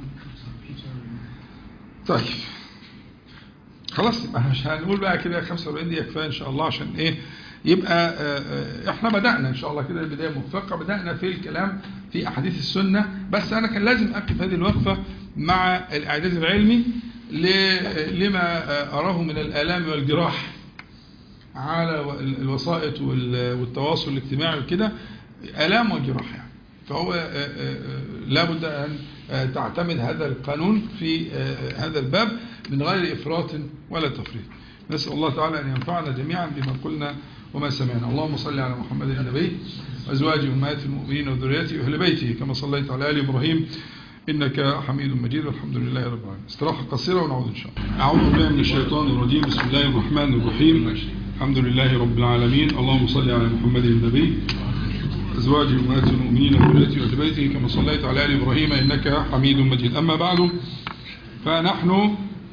S1: طيب خلاص يبقى احنا مش هنقول بقى كده 45 دقيقة كفاية إن شاء الله عشان إيه يبقى آه، آه، احنا بدأنا إن شاء الله كده البداية موفقة بدأنا في الكلام في أحاديث السنة بس أنا كان لازم أقف هذه الوقفة مع الإعداد العلمي ل- لما آه، أراه من الآلام والجراح على و- الوسائط وال- والتواصل الاجتماعي وكده آلام وجراح يعني فهو آه، آه، آه، لابد أن آه، تعتمد هذا القانون في آه، هذا الباب من غير إفراط ولا تفريط نسأل الله تعالى أن ينفعنا جميعا بما قلنا وما سمعنا اللهم صل على محمد النبي وأزواجه أمهات المؤمنين وذريته وأهل بيته كما صليت على آل إبراهيم إنك حميد مجيد والحمد لله رب العالمين استراحة قصيرة ونعود إن شاء الله أعوذ بالله من الشيطان الرجيم بسم الله الرحمن الرحيم الحمد لله رب العالمين اللهم صل على محمد النبي أزواج أمهات المؤمنين وذريته وأهل بيته كما صليت على آل إبراهيم إنك حميد مجيد أما بعد فنحن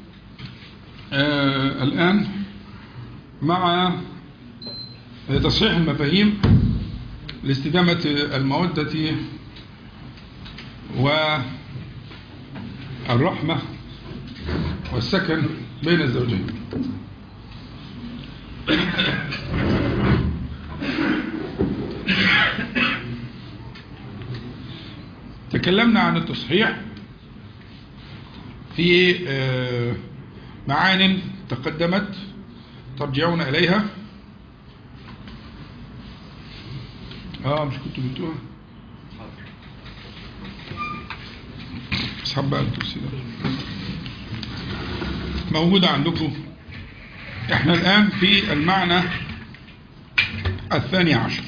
S1: آه الآن مع تصحيح المفاهيم لاستدامة المودة والرحمة والسكن بين الزوجين تكلمنا عن التصحيح في آه، معان تقدمت ترجعون إليها اه مش كنتوا جبتوها اسحب بقى الكرسي ده موجودة عندكم احنا الآن في المعنى الثاني عشر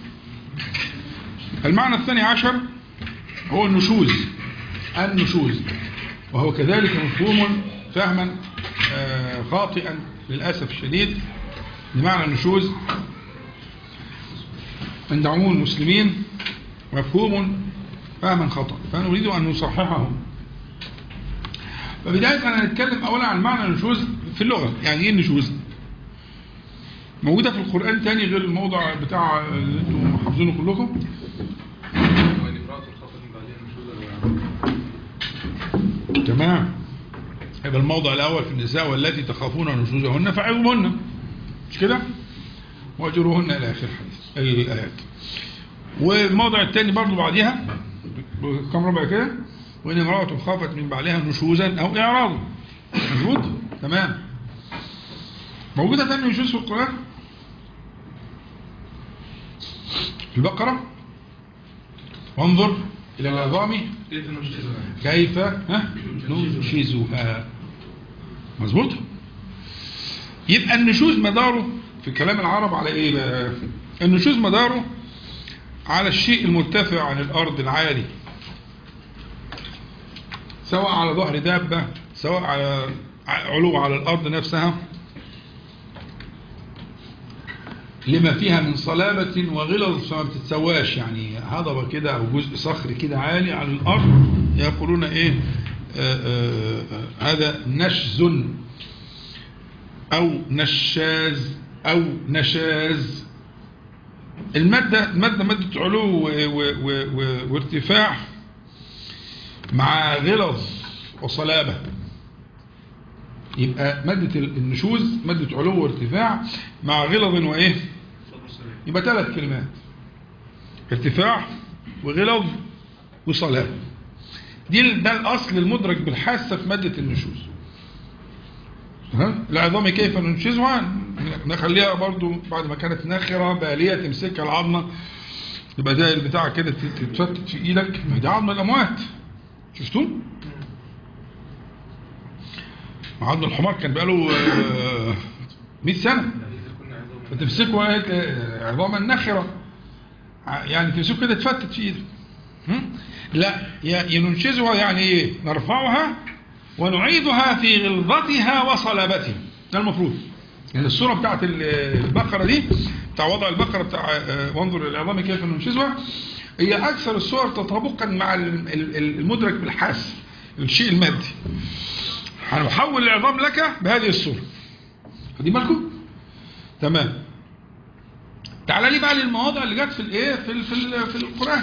S1: المعنى الثاني عشر هو النشوز النشوز وهو كذلك مفهوم فهما آه، خاطئا للأسف الشديد لمعنى النشوز عند عموم المسلمين مفهوم فهما خطأ فنريد أن نصححه فبداية أنا نتكلم أولا عن معنى النشوز في اللغة يعني ايه النشوز موجودة في القرآن تاني غير الموضع بتاع اللي انتم حافظينه كلكم
S2: وإن امرأة خافت من بعدها نشوزا
S1: تمام يبقى الموضع الأول في النساء والتي تخافون نشوزهن فعظوهن مش كده واجروهن إلى آخر الحديث الآيات والموضع الثاني برضو بعدها كم ربع كده وإن امرأة خافت من بعدها نشوزا أو إعراضا مظبوط تمام موجودة تاني نشوز في القرآن في البقرة وانظر إلى العظام
S2: كيف نشوزها
S1: كيف ها ننشزها مظبوط يبقى النشوز مداره في كلام العرب على ايه بقى النشوز مداره على الشيء المرتفع عن الارض العالي سواء على ظهر دابة سواء على علو على الارض نفسها لما فيها من صلابة وغلظ فما بتتسواش يعني هضبة كده أو جزء صخر كده عالي على الأرض يقولون إيه آآ آآ هذا نشز أو نشاز أو نشاز المادة المادة مادة علو و و و و وارتفاع مع غلظ وصلابة يبقى مادة النشوز مادة علو وارتفاع مع غلظ وإيه يبقى ثلاث كلمات ارتفاع وغلظ وصلابة دي ده الأصل المدرك بالحاسة في مادة النشوز ها؟ العظام كيف ننشزها نخليها برضو بعد ما كانت ناخرة بالية تمسكها العظمة يبقى زي البتاع كده تتفتت في ايدك ما دي عظم الاموات شفتوه عظم الحمار كان بقاله آه، 100 سنة فتمسكه آه، عظام النخرة ع- يعني تمسكه كده تفتت في ايدك هم؟ لا ي- ينشزها يعني ايه نرفعها ونعيدها في غلظتها وصلابتها ده المفروض يعني الصورة بتاعت ال- البقرة دي بتاع وضع البقرة بتاع آه، وانظر العظام كيف ننشزها هي أكثر الصور تطابقا مع ال- ال- ال- المدرك بالحاس الشيء المادي هنحول العظام لك بهذه الصورة خدي بالكم تمام تعال لي بقى للمواضع اللي جت في الايه في ال- في ال- في القرآن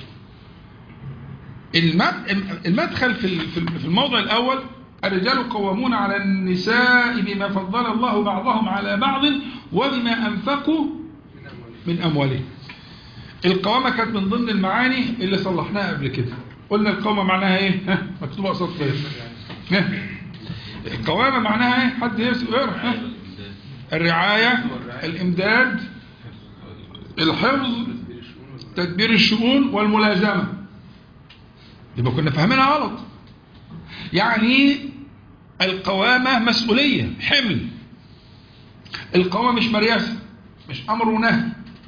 S1: المد- المدخل في ال- في ال- في الموضع الأول الرجال قوامون على النساء بما فضل الله بعضهم على بعض وبما أنفقوا من أموالهم القوامة كانت من ضمن المعاني اللي صلحناها قبل كده قلنا القوامة معناها ايه ها مكتوبة قصاد فين ها القوامة معناها ايه حد يقرا ها الرعاية الإمداد الحفظ تدبير الشؤون والملازمة يبقى كنا فاهمينها غلط يعني القوامة مسؤولية حمل القوامة مش مرياسة مش أمر ونهي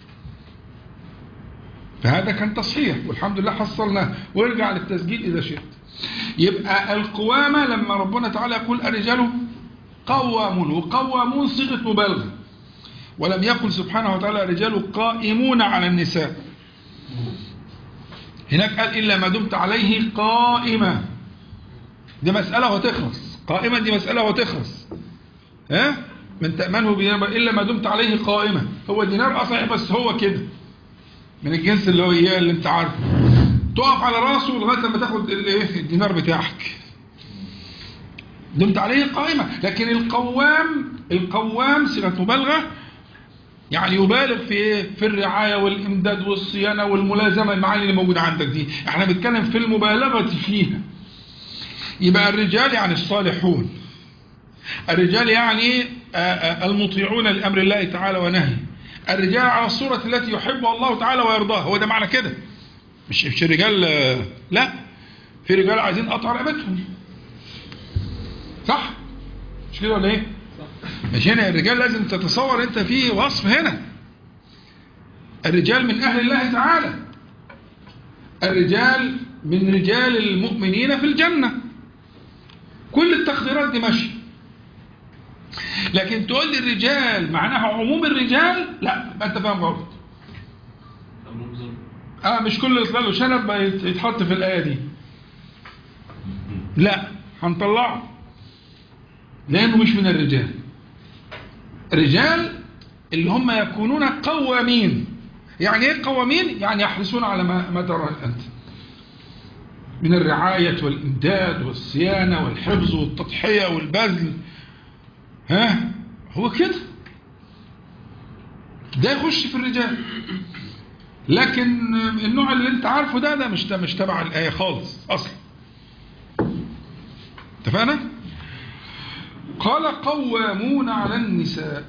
S1: فهذا كان تصحيح والحمد لله حصلناه وارجع للتسجيل إذا شئت يبقى القوامة لما ربنا تعالى يقول الرجال قوامون وقوامون صيغة مبالغة ولم يقل سبحانه وتعالى الرجال قائمون على النساء هناك قال إلا ما دمت عليه قائمة دي مسألة وتخلص قائمة دي مسألة وتخلص ها من تأمنه بينما إلا ما دمت عليه قائمة هو دينار أصحيح بس هو كده من الجنس اللي هو إياه اللي انت عارفه تقف على راسه لغاية لما تاخد الايه الدينار بتاعك دمت عليه قائمة لكن القوام القوام صيغة مبالغة يعني يبالغ في ايه في الرعاية والإمداد والصيانة والملازمة المعاني اللي موجودة عندك دي احنا بنتكلم في المبالغة فيها يبقى الرجال يعني الصالحون الرجال يعني آه، آه، المطيعون لأمر الله تعالى ونهيه الرجال على الصورة التي يحبها الله تعالى ويرضاها هو ده معنى كده مش مش الرجال آه، لا في رجال عايزين قطع رقبتهم صح مش كده ولا ايه مش هنا الرجال لازم تتصور انت في وصف هنا الرجال من اهل الله تعالى الرجال من رجال المؤمنين في الجنة كل التقديرات دي ماشيه لكن تقول لي الرجال معناها عموم الرجال لا يبقى انت فاهم غلط اه مش كل اللي له شنب بقى يت- يتحط في الايه دي لا هنطلعه لأنه مش من الرجال الرجال اللي هم يكونون قوامين يعني ايه قوامين يعني يحرصون على ما, ما ترى أنت من الرعاية والإمداد والصيانة والحفظ والتضحية والبذل ها هو كده ده يخش في الرجال لكن النوع اللي انت عارفه ده ده مش مش تبع الآية خالص أصلا اتفقنا قال قوامون على النساء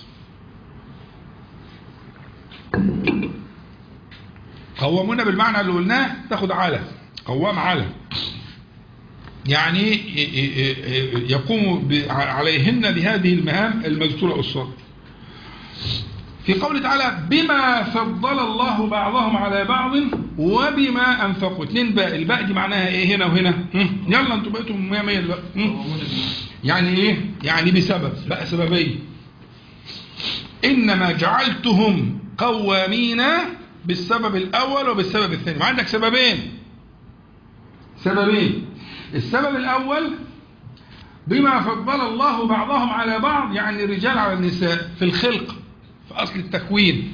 S1: قوامون بالمعنى اللي قلناه تاخد على قوام على يعني يقوم عليهن بهذه المهام المذكورة قصاد في قوله تعالى بما فضل الله بعضهم على بعض وبما أنفقوا اتنين باء الباء دي معناها ايه هنا وهنا يلا انتوا بقيتم مية مية دلوقتي يعني ايه يعني بسبب بقى سببين إنما جعلتهم قوامين بالسبب الأول وبالسبب الثاني ما عندك سببين سببين السبب الأول بما فضل الله بعضهم على بعض يعني الرجال على النساء في الخلق في أصل التكوين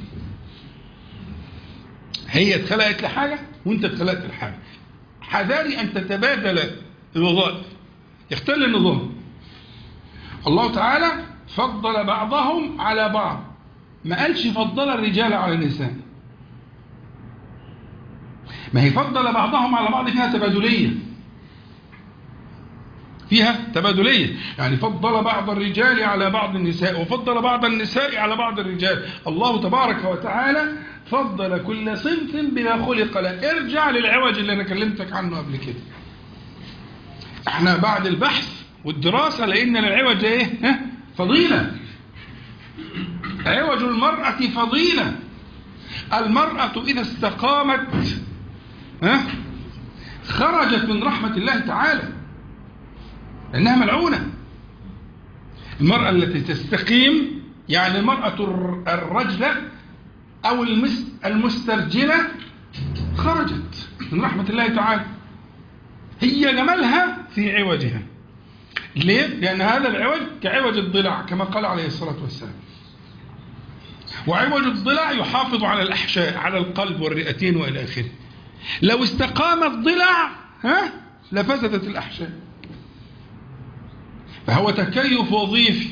S1: هي اتخلقت لحاجة وانت اتخلقت لحاجة حذاري أن تتبادل الوظائف يختل النظام الله تعالى فضل بعضهم على بعض ما قالش فضل الرجال على النساء ما هي فضل بعضهم على بعض فيها تبادلية فيها تبادلية يعني فضل بعض الرجال على بعض النساء وفضل بعض النساء على بعض الرجال الله تبارك وتعالى فضل كل صنف بما خلق له ارجع للعوج اللي أنا كلمتك عنه قبل كده احنا بعد البحث والدراسة لقينا للعوج ايه ها؟ فضيلة عوج المرأة فضيلة المرأة إذا استقامت ها خرجت من رحمة الله تعالى لأنها ملعونة المرأة التي تستقيم يعني المرأة الرجلة أو المسترجلة خرجت من رحمة الله تعالى هي جمالها في عوجها ليه؟ لأن هذا العوج كعوج الضلع كما قال عليه الصلاة والسلام وعوج الضلع يحافظ على الأحشاء على القلب والرئتين وإلى آخره لو استقام الضلع ها لفسدت الأحشاء فهو تكيف وظيفي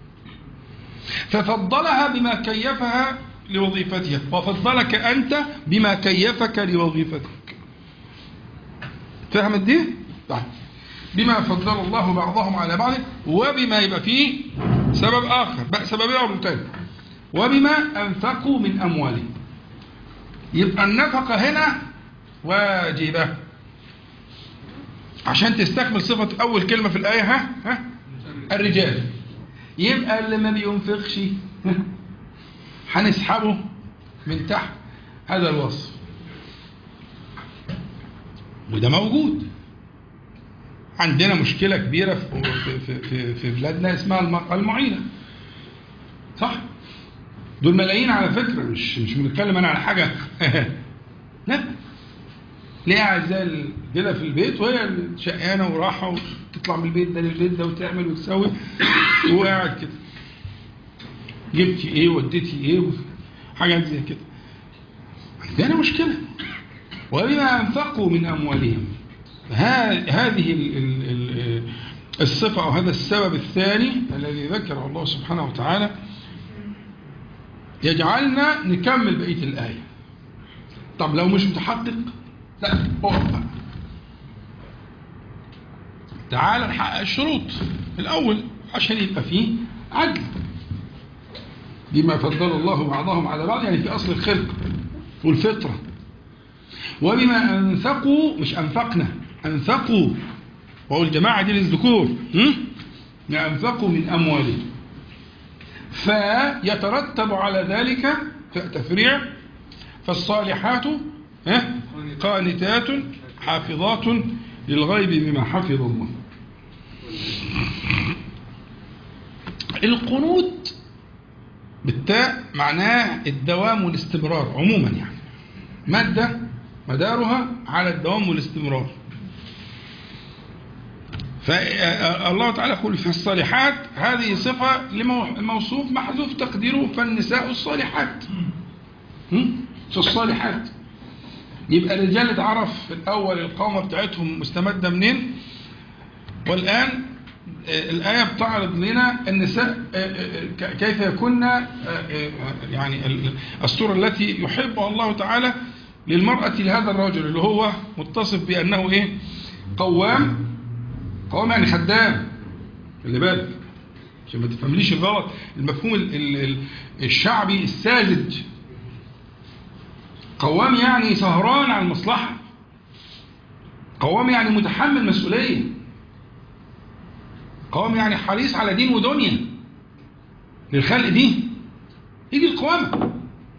S1: ففضلها بما كيفها لوظيفتها وفضلك أنت بما كيفك لوظيفتك فهمت دي؟ طيب بما فضل الله بعضهم على بعض وبما يبقى فيه سبب آخر بقى سبب أمر تاني وبما أنفقوا من أموالهم يبقى النفقة هنا واجبة عشان تستكمل صفة أول كلمة في الآية ها ها الرجال يبقى اللي ما بينفقش هنسحبه من تحت هذا الوصف وده موجود عندنا مشكلة كبيرة في, في, في, في بلادنا اسمها المرأة المعينة صح دول ملايين على فكرة مش مش بنتكلم انا على حاجة لا ليه قاعد زي كده في البيت وهي شقيانة وراحة وتطلع من البيت ده للبيت ده وتعمل وتسوي وهو قاعد كده جبتي ايه وديتي ايه حاجات زي كده عندنا مشكلة وبما أنفقوا من أموالهم هذه الصفة أو هذا السبب الثاني الذي ذكره الله سبحانه وتعالى يجعلنا نكمل بقية الآية طب لو مش متحقق لا اقف بقى تعال نحقق الشروط الأول عشان يبقى فيه عدل بما فضل الله بعضهم على بعض يعني في أصل الخلق والفطرة وبما أنفقوا مش أنفقنا أنفقوا وهو الجماعة دي للذكور أنفقوا من أموالهم فيترتب على ذلك تفريع فالصالحات قانتات حافظات للغيب بما حفظ الله القنوت بالتاء معناه الدوام والاستمرار عموما يعني مادة مدارها على الدوام والاستمرار فالله تعالى يقول في الصالحات هذه صفة لموصوف محذوف تقديره فالنساء الصالحات هم؟ في الصالحات يبقى الرجال اتعرف في الأول القومة بتاعتهم مستمدة منين والآن آه، الآية بتعرض لنا النساء آه، آه، ك- كيف يكون آه، آه، يعني ال- الصورة التي يحبها الله تعالى للمرأة لهذا الرجل اللي هو متصف بأنه إيه قوام قوام يعني خدام خلي بالك عشان ما تفهمليش الغلط المفهوم ال- ال- ال- الشعبي الساذج قوام يعني سهران على المصلحة قوام يعني متحمل مسؤولية قوام يعني حريص على دين ودنيا للخلق دي يجي القوامة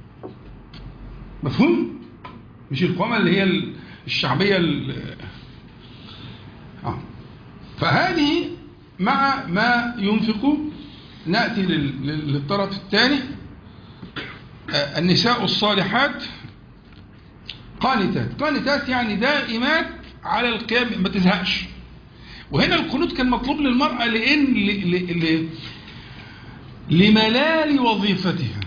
S1: مفهوم مش القوامة اللي هي ال- الشعبية ال- آه. فهذه مع ما ينفق نأتي لل- لل- للطرف الثاني آه، النساء الصالحات قانتات قانتات يعني دائمات على القيام ما تزهقش وهنا القنوت كان مطلوب للمرأة لأن ل... ل... ل... لملال وظيفتها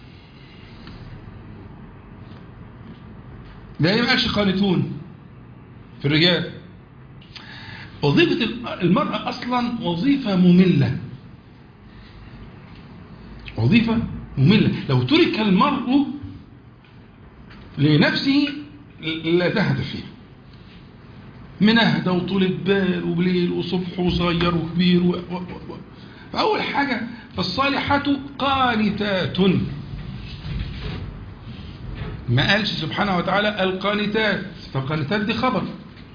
S1: ده ما قالش قانتون في الرجال وظيفة المرأة أصلا وظيفة مملة وظيفة مملة لو ترك المرء لنفسه لا زهد فيها منهدة وطولة بال وبليل وصبح وصغير وكبير و... و... و... فأول حاجة فالصالحات قانتات ما قالش سبحانه وتعالى القانتات فالقانتات دي خبر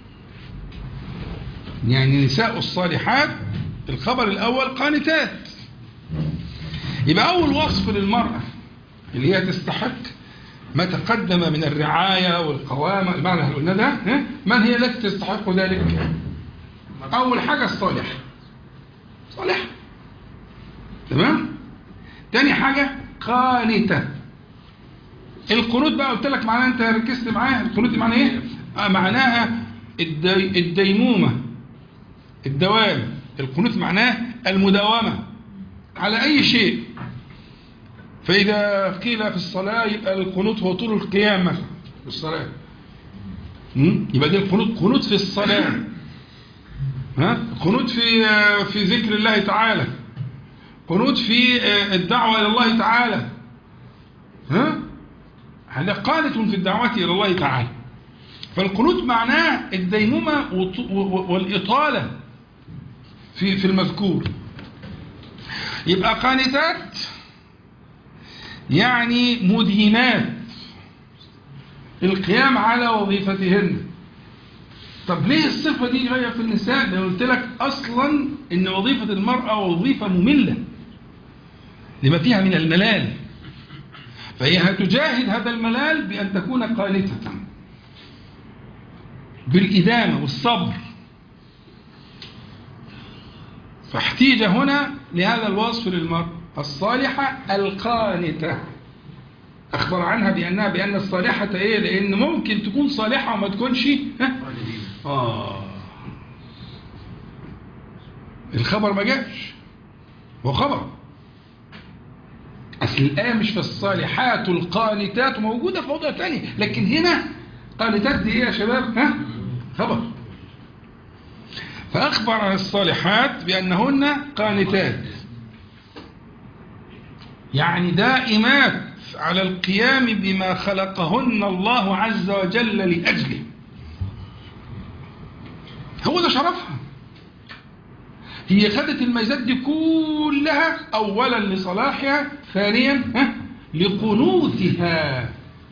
S1: يعني نساء الصالحات الخبر الأول قانتات يبقى أول وصف للمرأة اللي هي تستحق ما تقدم من الرعاية والقوامة المعنى اللي قلنا ده ها؟ من هي التي تستحق ذلك أول حاجة الصالح صالح تمام تاني حاجة قانتة القنوت بقى قلت لك معناها انت ركزت معايا القنوت معناها ايه آه معناها الدي الديمومة الدوام القنوت معناه المداومة على أي شيء فإذا قيل في الصلاة يبقى القنوت هو طول القيام مثلا في الصلاة م? يبقى دي القنوت قنوت في الصلاة ها قنوت في في ذكر الله تعالى قنوت في الدعوة إلى الله تعالى ها هذا قانت في الدعوة إلى الله تعالى فالقنوت معناه الديمومة والإطالة في في المذكور يبقى قانتات يعني مدينات القيام على وظيفتهن طب ليه الصفة دي جاية في النساء ده قلت لك أصلا إن وظيفة المرأة وظيفة مملة لما فيها من الملال فهي هتجاهد هذا الملال بأن تكون قانتة بالإدامة والصبر فاحتيج هنا لهذا الوصف للمرأة الصالحة القانتة أخبر عنها بأنها بأن الصالحة إيه لأن ممكن تكون صالحة وما تكونش ها؟ آه الخبر ما جاش هو خبر أصل الآية مش في الصالحات القانتات موجودة في موضوع تاني لكن هنا قانتات دي إيه يا شباب ها خبر فأخبر عن الصالحات بأنهن قانتات يعني دائمات على القيام بما خلقهن الله عز وجل لأجله هو ده شرفها هي خدت الميزات دي كلها أولا لصلاحها ثانيا ها لقنوتها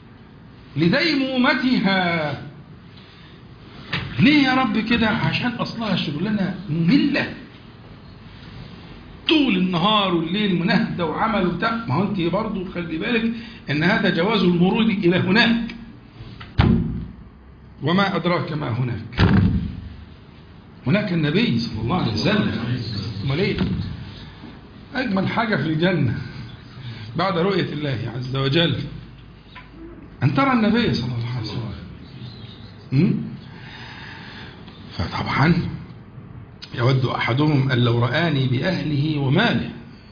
S1: لديمومتها ليه يا رب كده عشان أصلها شغلنا مملة طول النهار والليل منهدة وعمل وبتاع ما هو انت برضه خلي بالك ان هذا جواز المرور الى هناك وما ادراك ما هناك هناك النبي صلى الله عليه وسلم امال ايه اجمل حاجه في الجنه بعد رؤيه الله عز وجل ان ترى النبي صلى الله عليه وسلم فطبعا يود أحدهم أن لو رآني بأهله وماله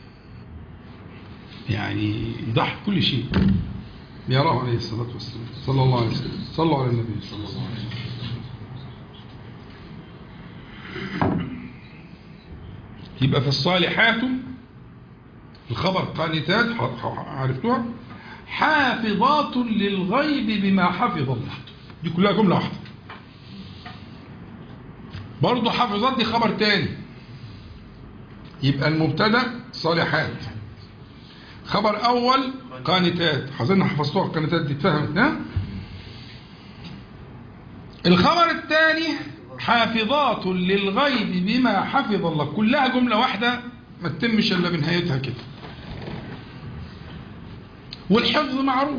S1: يعني يضحي كل شيء يراه عليه الصلاة والسلام صلى الله عليه وسلم صلوا على النبي صلى الله عليه وسلم يبقى في الصالحات الخبر قانتات عرفتوها حافظات للغيب بما حفظ الله دي كلها جملة واحدة برضه حافظات دي خبر تاني يبقى المبتدا صالحات خبر أول قانتات حظنا حفظتوها القانتات دي اتفهمت ها الخبر الثاني حافظات للغيب بما حفظ الله كلها جملة واحدة ما تتمش إلا بنهايتها كده والحفظ معروف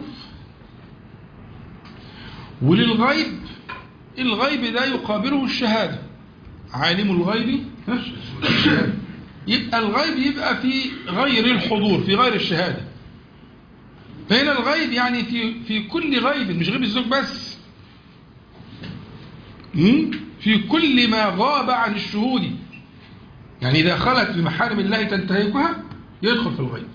S1: وللغيب الغيب ده يقابله الشهادة عالم الغيب ها؟ الشهادة يبقى الغيب يبقى في غير الحضور في غير الشهادة فهنا الغيب يعني في في كل غيب مش غيب الزوج بس م? في كل ما غاب عن الشهود يعني إذا خلت بمحارم الله تنتهكها يدخل في الغيب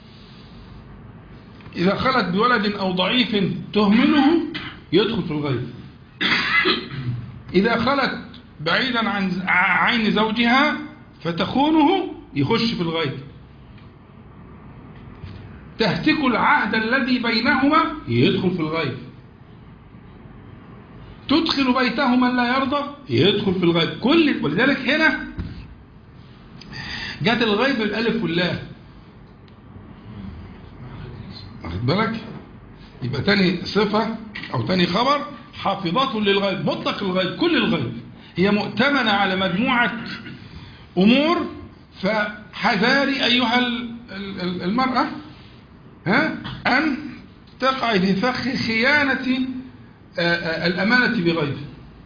S1: إذا خلت بولد أو ضعيف تهمله يدخل في الغيب إذا خلت بعيدا عن عين زوجها فتخونه يخش في الغيب تهتك العهد الذي بينهما يدخل في الغيب تدخل بيته من لا يرضى يدخل في الغيب كل ولذلك هنا جت الغيب بالالف واللام واخد بالك يبقى تاني صفة او تاني خبر حافظات للغيب مطلق الغيب كل الغيب هي مؤتمنة على مجموعة امور فحذاري ايها المرأة ها ان تقع في فخ خيانة الامانة بغيب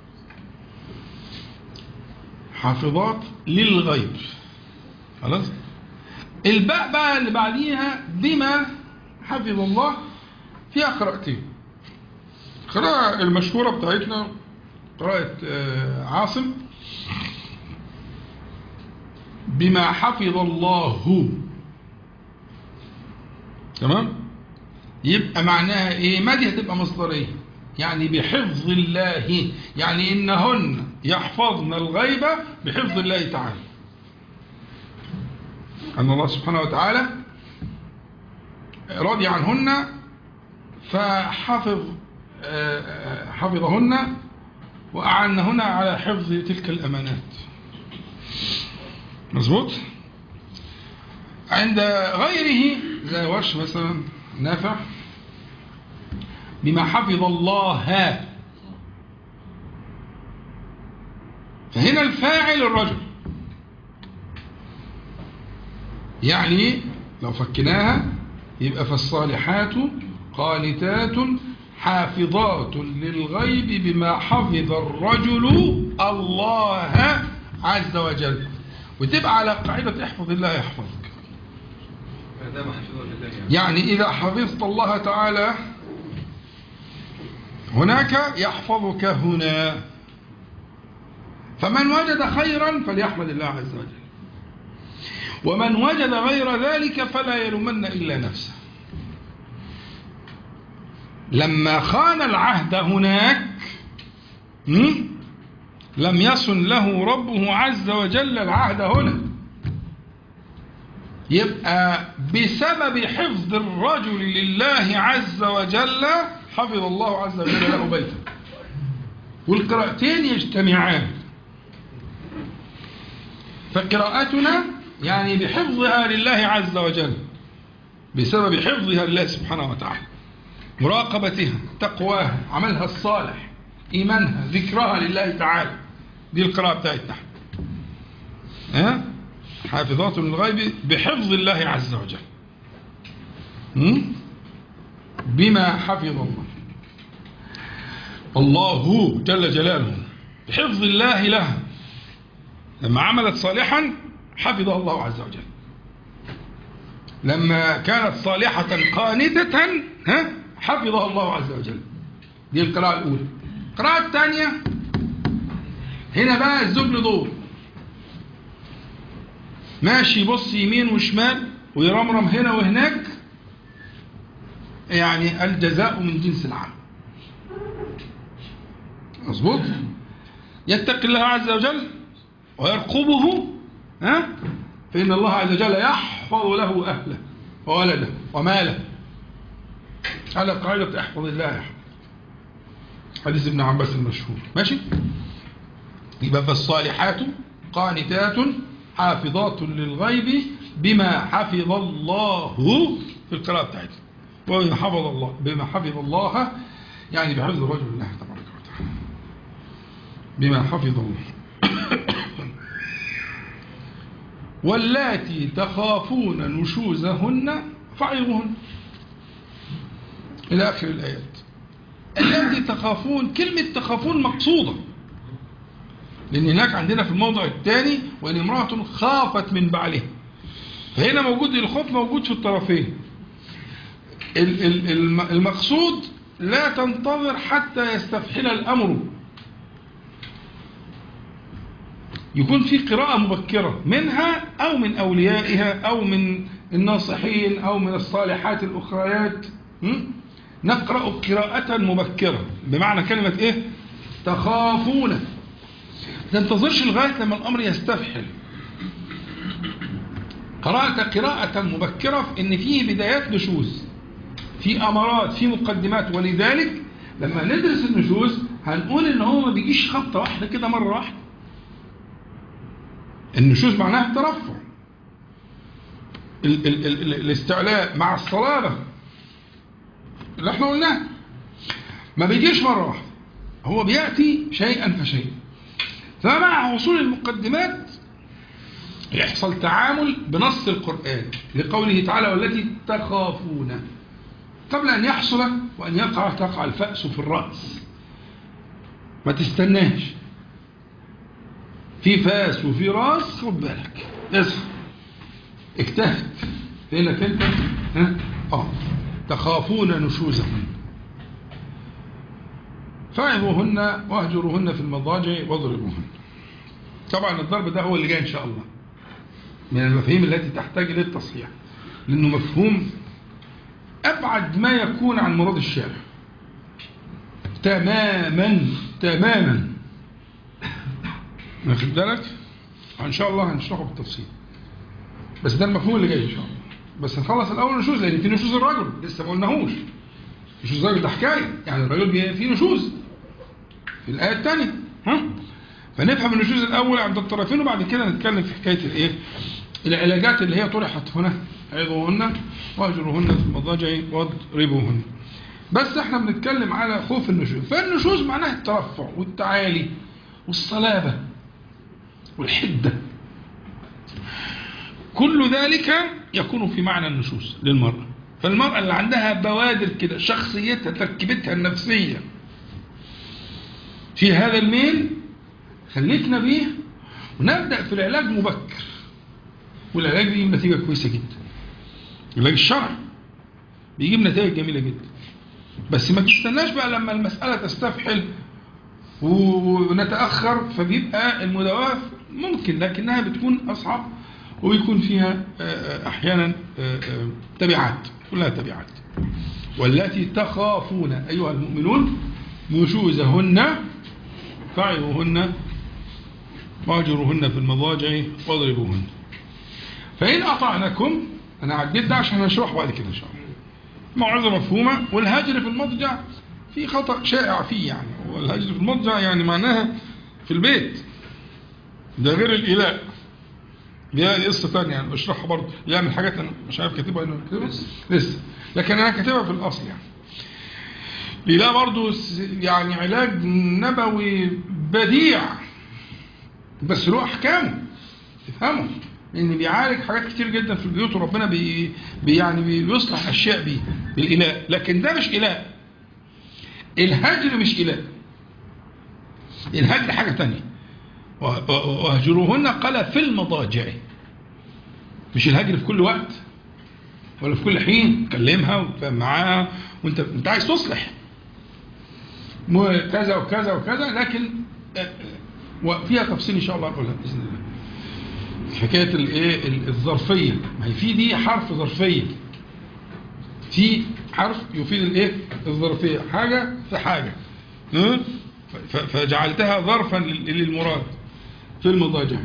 S1: حافظات للغيب خلاص الباء بقى اللي بعديها بما حفظ الله فيها قراءتين القراءة المشهورة بتاعتنا قراءة عاصم بما حفظ الله تمام يبقى معناها ايه ما دي هتبقى مصدريه يعني بحفظ الله يعني انهن يحفظن الغيب بحفظ الله تعالى أن الله سبحانه وتعالى رضي عنهن فحفظ حفظهن وأعنهن على حفظ تلك الأمانات مظبوط عند غيره زي ورش مثلا نافع بما حفظ الله فهنا الفاعل الرجل يعني لو فكناها يبقى فالصالحات قانتات حافظات للغيب بما حفظ الرجل الله عز وجل وتبقى على قاعدة احفظ الله يحفظك يعني إذا حفظت الله تعالى هناك يحفظك هنا فمن وجد خيرا فليحمد الله عز وجل ومن وجد غير ذلك فلا يلومن إلا نفسه لما خان العهد هناك لم يصن له ربه عز وجل العهد هنا يبقى بسبب حفظ الرجل لله عز وجل حفظ الله عز وجل له بيته والقراءتين يجتمعان فقراءتنا يعني بحفظها لله عز وجل بسبب حفظها لله سبحانه وتعالى مراقبتها تقواها عملها الصالح إيمانها ذكرها لله تعالى دي القراءة بتاعتنا ها حافظات للغيب بحفظ الله عز وجل بما حفظ الله الله جل جلاله بحفظ الله لها لما عملت صالحا حفظها الله عز وجل لما كانت صالحة قانتة ها حفظها الله عز وجل دي القراءة الأولى القراءة الثانية هنا بقى الزوج له دور ماشي يبص يمين وشمال ويرمرم هنا وهناك يعني الجزاء من جنس العمل مظبوط يتقي الله عز وجل ويرقبه ها فإن الله عز وجل يحفظ له أهله وولده وماله على قاعدة احفظ الله يحفظ حديث ابن عباس المشهور ماشي يبقى فالصالحات قانتات حافظات للغيب بما حفظ الله في القراءة بتاعتنا وبما حفظ الله بما حفظ الله يعني بحفظ رجل الله تبارك وتعالى بما حفظ الله واللاتي تخافون نشوزهن فعظوهن إلى آخر الآيات التي تخافون كلمة تخافون مقصودة لأن هناك عندنا في الموضع الثاني وإن امرأة خافت من بعلها فهنا موجود الخوف موجود في الطرفين ال- ال- الم- المقصود لا تنتظر حتى يستفحل الأمر يكون في قراءة مبكرة منها أو من أوليائها أو من الناصحين أو من الصالحات الأخريات م? نقرأ قراءة مبكرة بمعنى كلمة إيه تخافون ما تنتظرش لغاية لما الأمر يستفحل قرأت قراءة مبكرة في إن فيه بدايات نشوز في أمارات في مقدمات ولذلك لما ندرس النشوز هنقول إن هو ما بيجيش خبطة واحدة كده مرة واحدة النشوز معناها الترفع ال ال ال ال الاستعلاء مع الصلابة اللي احنا قلناه ما بيجيش مرة واحدة هو بيأتي شيئا فشيئا فمع وصول المقدمات يحصل تعامل بنص القرآن لقوله تعالى والتي تخافون قبل أن يحصل وأن يقع تقع الفأس في الرأس ما تستناش في فاس وفي راس خد بالك اصحى اجتهد فينك انت ها اه تخافون نشوزهن فاعظوهن واهجروهن في المضاجع واضربوهن طبعا الضرب ده هو اللي جاي ان شاء الله من المفاهيم التي تحتاج للتصحيح لانه مفهوم ابعد ما يكون عن مراد الشارع تماما تماما واخد بالك ان شاء الله هنشرحه بالتفصيل بس ده المفهوم اللي جاي ان شاء الله بس نخلص الاول نشوز لان في نشوز الرجل لسه ما قلناهوش نشوز الرجل ده حكايه يعني الرجل بي- فيه نشوز في الايه الثانيه ها فنفهم النشوز الاول عند الطرفين وبعد كده نتكلم في حكايه الايه العلاجات اللي هي طرحت هنا عظوهن واهجروهن في المضاجع واضربوهن بس احنا بنتكلم على خوف النشوز فالنشوز معناها الترفع والتعالي والصلابه والحده كل ذلك يكون في معنى النشوز للمرأة فالمرأة اللي عندها بوادر كده شخصيتها تركيبتها النفسية في هذا الميل خليتنا بيه ونبدأ في العلاج مبكر والعلاج بيجيب نتيجة كويسة جدا العلاج الشرعي بيجيب نتائج جميلة جدا بس ما تستناش بقى لما المسألة تستفحل ونتأخر فبيبقى المداواة ممكن لكنها بتكون أصعب ويكون فيها آه، أحيانا آه، آه، تبعات كلها تبعات والتي تخافون أيها المؤمنون نشوزهن فعظوهن واجروهن في المضاجع واضربوهن فإن أطعنكم أنا عديت ده عشان هشرح بعد كده إن شاء الله موعظة مفهومة والهجر في المضجع في خطأ شائع فيه يعني والهجر في المضجع يعني معناها في البيت ده غير الإله دي دي قصة ثانية يعني بشرحها برضه يعمل حاجات أنا مش عارف كاتبها إنه كاتبها لسه لكن أنا كاتبها في الأصل يعني الإله برضه س- يعني علاج نبوي بديع بس له أحكامه تفهمه لأن بيعالج حاجات كتير جدا في البيوت وربنا بي بي- يعني بيصلح أشياء بيه بالإله لكن ده مش إله الهجر مش إله الهجر حاجة تانية و- و- واهجروهن قال في المضاجع مش الهجر في كل وقت ولا في كل حين كلمها وتفهم معاها وانت انت عايز تصلح مو كذا وكذا وكذا لكن آه، آه، وفيها تفصيل ان شاء الله اقولها باذن الله حكاية الايه ال- الظرفية ما هي في دي حرف ظرفية في حرف يفيد الايه الظرفية حاجة في حاجة ها؟ ف- فجعلتها ظرفا لل- للمراد في المضاجعة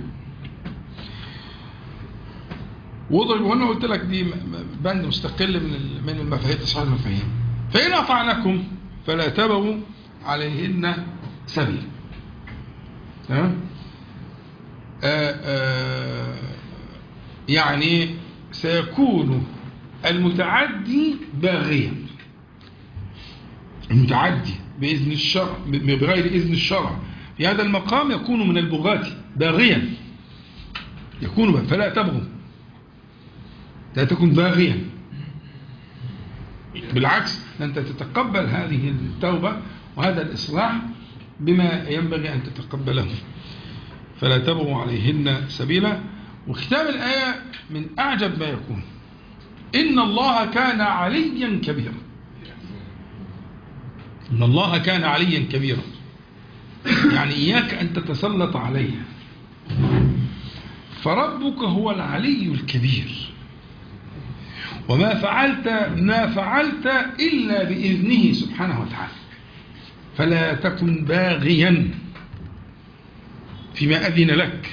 S1: وضرب هنا قلت لك دي م- م- بند مستقل من ال- من المفاهيم تصحيح المفاهيم فإن أطعنكم فلا تبغوا عليهن سبيل تمام آه، آه، يعني سيكون المتعدي باغيا المتعدي بإذن الشرع بغير إذن الشرع في هذا المقام يكون من البغاة باغيا يكون باغيا فلا تبغوا لا تكن باغيا بالعكس أنت تتقبل هذه التوبة وهذا الإصلاح بما ينبغي أن تتقبله فلا تبغوا عليهن سبيلا وختام الآية من أعجب ما يكون إن الله كان عليا كبيرا إن الله كان عليا كبيرا يعني إياك أن تتسلط عليها فربك هو العلي الكبير وما فعلت ما فعلت إلا بإذنه سبحانه وتعالى فلا تكن باغيا فيما أذن لك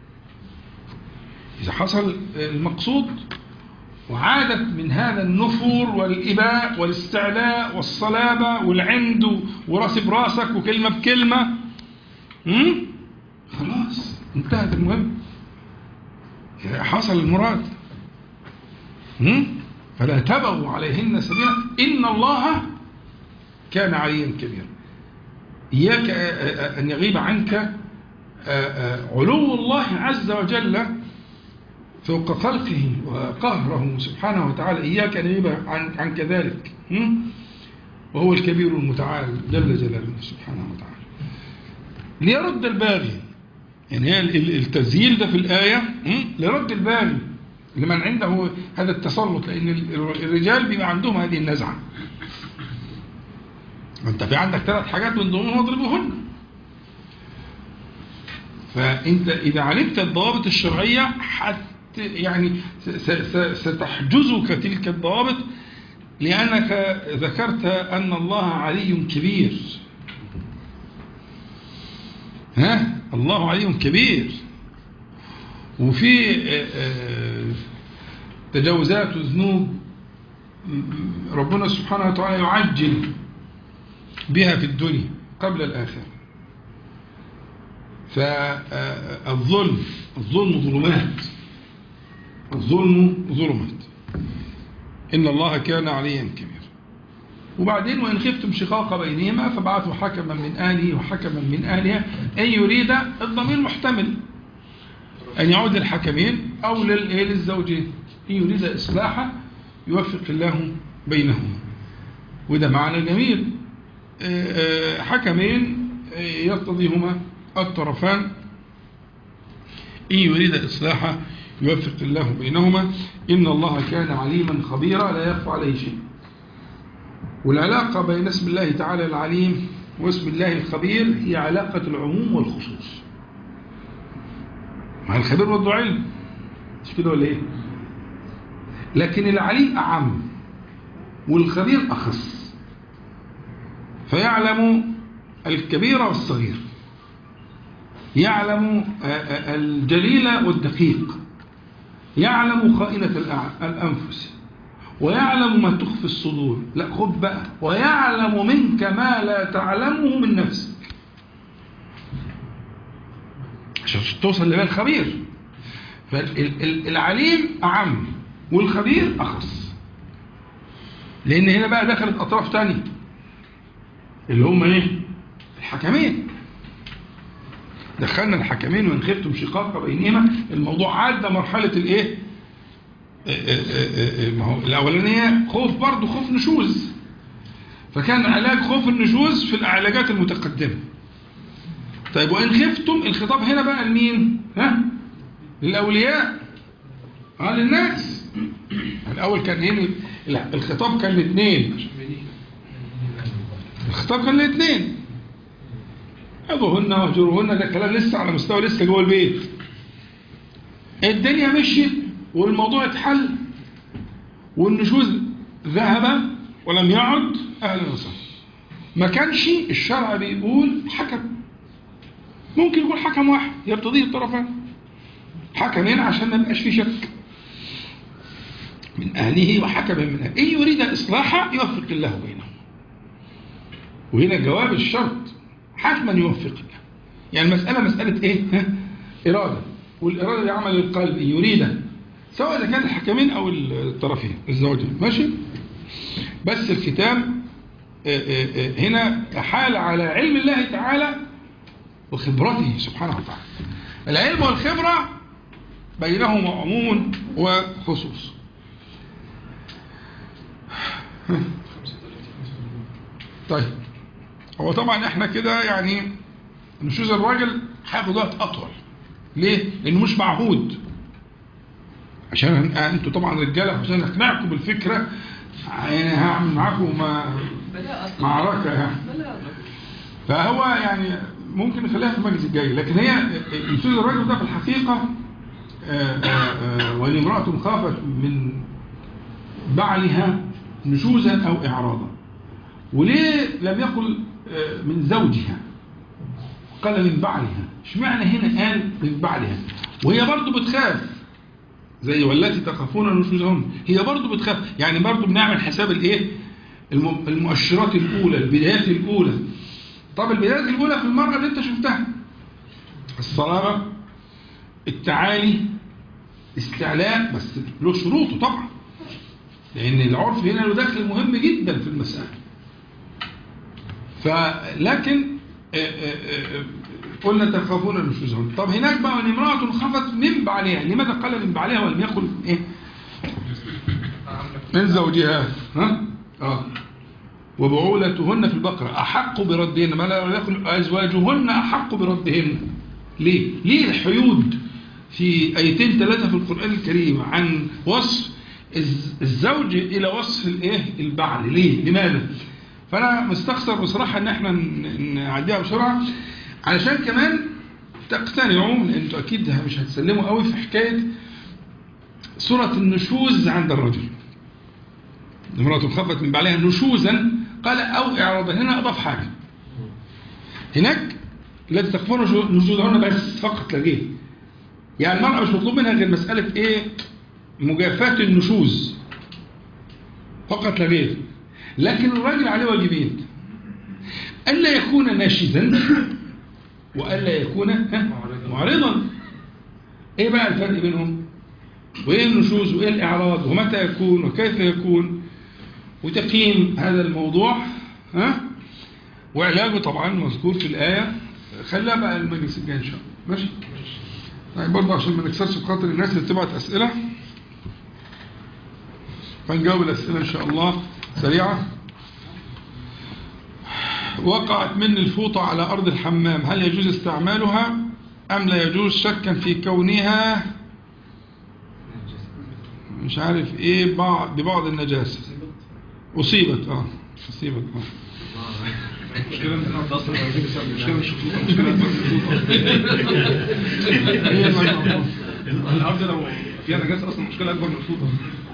S1: إذا حصل المقصود وعادت من هذا النفور والإباء والاستعلاء والصلابة والعند وراس براسك وكلمة بكلمة هم؟ خلاص انتهت المهم حصل المراد هم؟ فلا تبغوا عليهن سبيلا إن الله كان عليا كبيرا إياك أن يغيب عنك علو الله عز وجل فوق خلقه وقهره سبحانه وتعالى إياك أن يغيب عن عنك ذلك وهو الكبير المتعال جل جلاله سبحانه وتعالى ليرد الباغي يعني هي التسجيل ده في الآية لرد الباغي لمن عنده هذا التسلط لأن الرجال بيبقى عندهم هذه النزعة وانت في عندك ثلاث حاجات من ضمنهم اضربوهن فانت اذا علمت الضوابط الشرعيه حت يعني ستحجزك تلك الضوابط لانك ذكرت ان الله علي كبير ها الله علي كبير وفي تجاوزات وذنوب ربنا سبحانه وتعالى يعجل بها في الدنيا قبل الآخرة فالظلم الظلم ظلمات الظلم ظلمات إن الله كان عليا كبيرا وبعدين وإن خفتم شقاق بينهما فبعثوا حكما من آله وحكما من آلها إن يريد الضمير محتمل أن يعود للحكمين أو للزوجين إن يريد إصلاحا يوفق الله بينهما وده معنى جميل حكمين يقتضيهما الطرفان إن يريد إصلاحا يوفق الله بينهما إن الله كان عليما خبيرا لا يخفى عليه شيء والعلاقة بين اسم الله تعالى العليم واسم الله الخبير هي علاقة العموم والخصوص مع الخبير برضه علم مش كده ولا ايه لكن العليم أعم والخبير أخص فيعلم الكبير والصغير يعلم الجليل والدقيق يعلم خائنة الأنفس ويعلم ما تخفي الصدور لا خد بقى ويعلم منك ما لا تعلمه من نفسك عشان توصل لبال الخبير فالعليم أعم والخبير أخص لأن هنا بقى دخلت أطراف تانية اللي هم ايه الحكمين دخلنا الحكمين وان خفتم شقاق بينهما الموضوع عدى مرحلة الايه ما هو الاولانيه خوف برضه خوف نشوز فكان علاج خوف النشوز في العلاجات المتقدمه طيب وان خفتم الخطاب هنا بقى لمين ها للاولياء اه للناس الاول كان هنا الخطاب كان لاثنين الخطاب كان لاثنين أبوهن وهجرهن ده كلام لسه على مستوى لسه جوه البيت الدنيا مشيت والموضوع اتحل والنشوز ذهب ولم يعد اهلا وسهلا ما كانش الشرع بيقول حكم ممكن يقول حكم واحد يرتضيه الطرفان حكمين عشان ما يبقاش في شك من اهله وحكم من اهله ان يريد اصلاحا يوفق الله بينهم وهنا جواب الشرط حتما يوفق الله يعني المسألة مسألة ايه ها؟ إرادة والإرادة دي عمل القلب إن يريد سواء إذا كان الحكمين أو الطرفين الزوجين ماشي بس الختام آه، آه، آه، هنا حال على علم الله تعالى وخبرته سبحانه وتعالى العلم والخبرة بينهما عموم وخصوص طيب هو طبعا احنا كده يعني نشوز الراجل هياخد وقت اطول ليه؟ لانه مش معهود عشان انتوا طبعا رجاله عشان اقنعكم بالفكره يعني هعمل معاكم ما- معركه يعني فهو يعني ممكن نخليها في المجلس الجاي لكن هي نشوز الراجل ده في الحقيقه آه، آه، آه، وان امراه خافت من بعلها نشوزا او اعراضا وليه لم يقل آه، من زوجها قال من بعلها اشمعنى هنا قال من بعلها وهي برضو بتخاف زي والتي تخافون نشوزهن هي برضو بتخاف يعني برضو بنعمل حساب الايه الم- المؤشرات الاولى البدايات الاولى طب البدايات الاولى في المرأة اللي انت شفتها الصلابة التعالي استعلاء بس له شروطه طبعا لان العرف هنا له دخل مهم جدا في المسألة فلكن آه، آه، آه، قلنا تخافون نشوزهن طب هناك بقى ان امرأة خافت من بعلها لماذا قال من بعلها ولم يقل ايه من زوجها ها اه وبعولتهن في البقرة أحق بردهن ما لا يقول أزواجهن أحق بردهن ليه؟ ليه الحيود في آيتين ثلاثة في القرآن الكريم عن وصف الز- الزوج إلى وصف الإيه؟ البعل ليه؟ لماذا؟ فأنا مستخسر بصراحة إن إحنا ن- نعديها بسرعة علشان كمان تقتنعوا لأن أنتوا أكيد مش هتسلموا قوي في حكاية سورة النشوز عند الرجل امرأة خفت من بعلها نشوزا قال أو إعراضا هنا أضاف حاجة هناك التي تخفون نشوزهن بس فقط لا غير يعني المرأة مش مطلوب منها غير مسألة إيه مجافاة النشوز فقط لا غير لكن الراجل عليه واجبين ألا يكون ناشزا وألا يكون ها، معرضا إيه بقى الفرق بينهم وإيه النشوز وإيه الإعراض ومتى يكون وكيف يكون وتقييم هذا الموضوع ها وعلاجه طبعا مذكور في الآية خليها بقى المجلس الجاي إن شاء الله ماشي طيب برضه عشان ما نكسرش بخاطر الناس اللي تبعت أسئلة فنجاوب الأسئلة إن شاء الله سريعة وقعت مني الفوطة على أرض الحمام هل يجوز استعمالها أم لا يجوز شكا في كونها مش عارف ايه بعض ببعض النجاسة أصيبت اه أصيبت اه
S2: مشكلة ان انا اصلا مشكلة مش خطوطة مشكلة
S1: هي المجموعة.
S2: الارض لو فيها نجاسة اصلا مشكلة اكبر من الفوطة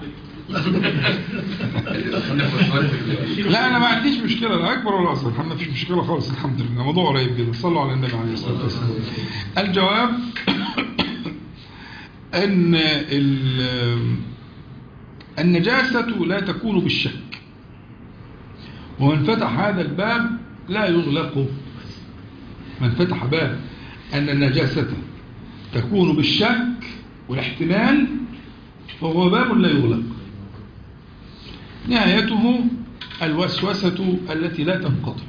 S1: لا انا ما عنديش مشكله لا اكبر ولا اصغر الحمد ما فيش مشكله خالص الحمد لله موضوع قريب جدا صلوا على النبي عليه الصلاه والسلام الجواب ان ال- النجاسه لا تكون بالشك ومن فتح هذا الباب لا يغلق من فتح باب ان النجاسه تكون بالشك والاحتمال فهو باب لا يغلق نهايته الوسوسة التي لا تنقطع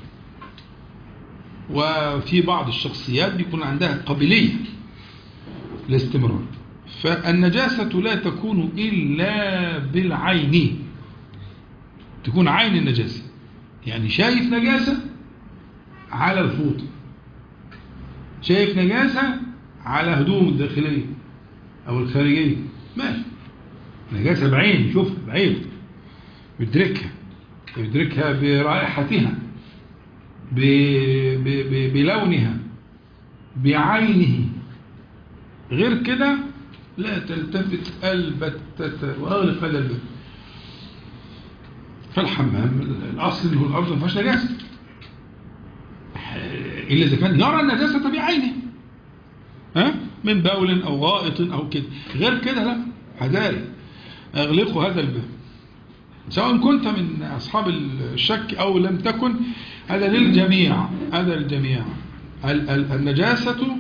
S1: وفي بعض الشخصيات بيكون عندها قابلية للاستمرار فالنجاسة لا تكون إلا بالعين تكون عين النجاسة يعني شايف نجاسة على الفوط شايف نجاسة على هدوم الداخلية أو الخارجية ماشي نجاسة بعين شوفها بعين يدركها يدركها برائحتها ب... ب... ب... بلونها بعينه غير كده لا تلتفت البتة واغلق هذا الباب فالحمام الاصل انه الارض ما فيهاش نجاسه الا اذا كان يرى النجاسه بعينه ها من بول او غائط او كده غير كده لا حذاري اغلقوا هذا الباب سواء كنت من اصحاب الشك او لم تكن هذا للجميع هذا للجميع ال- ال- النجاسه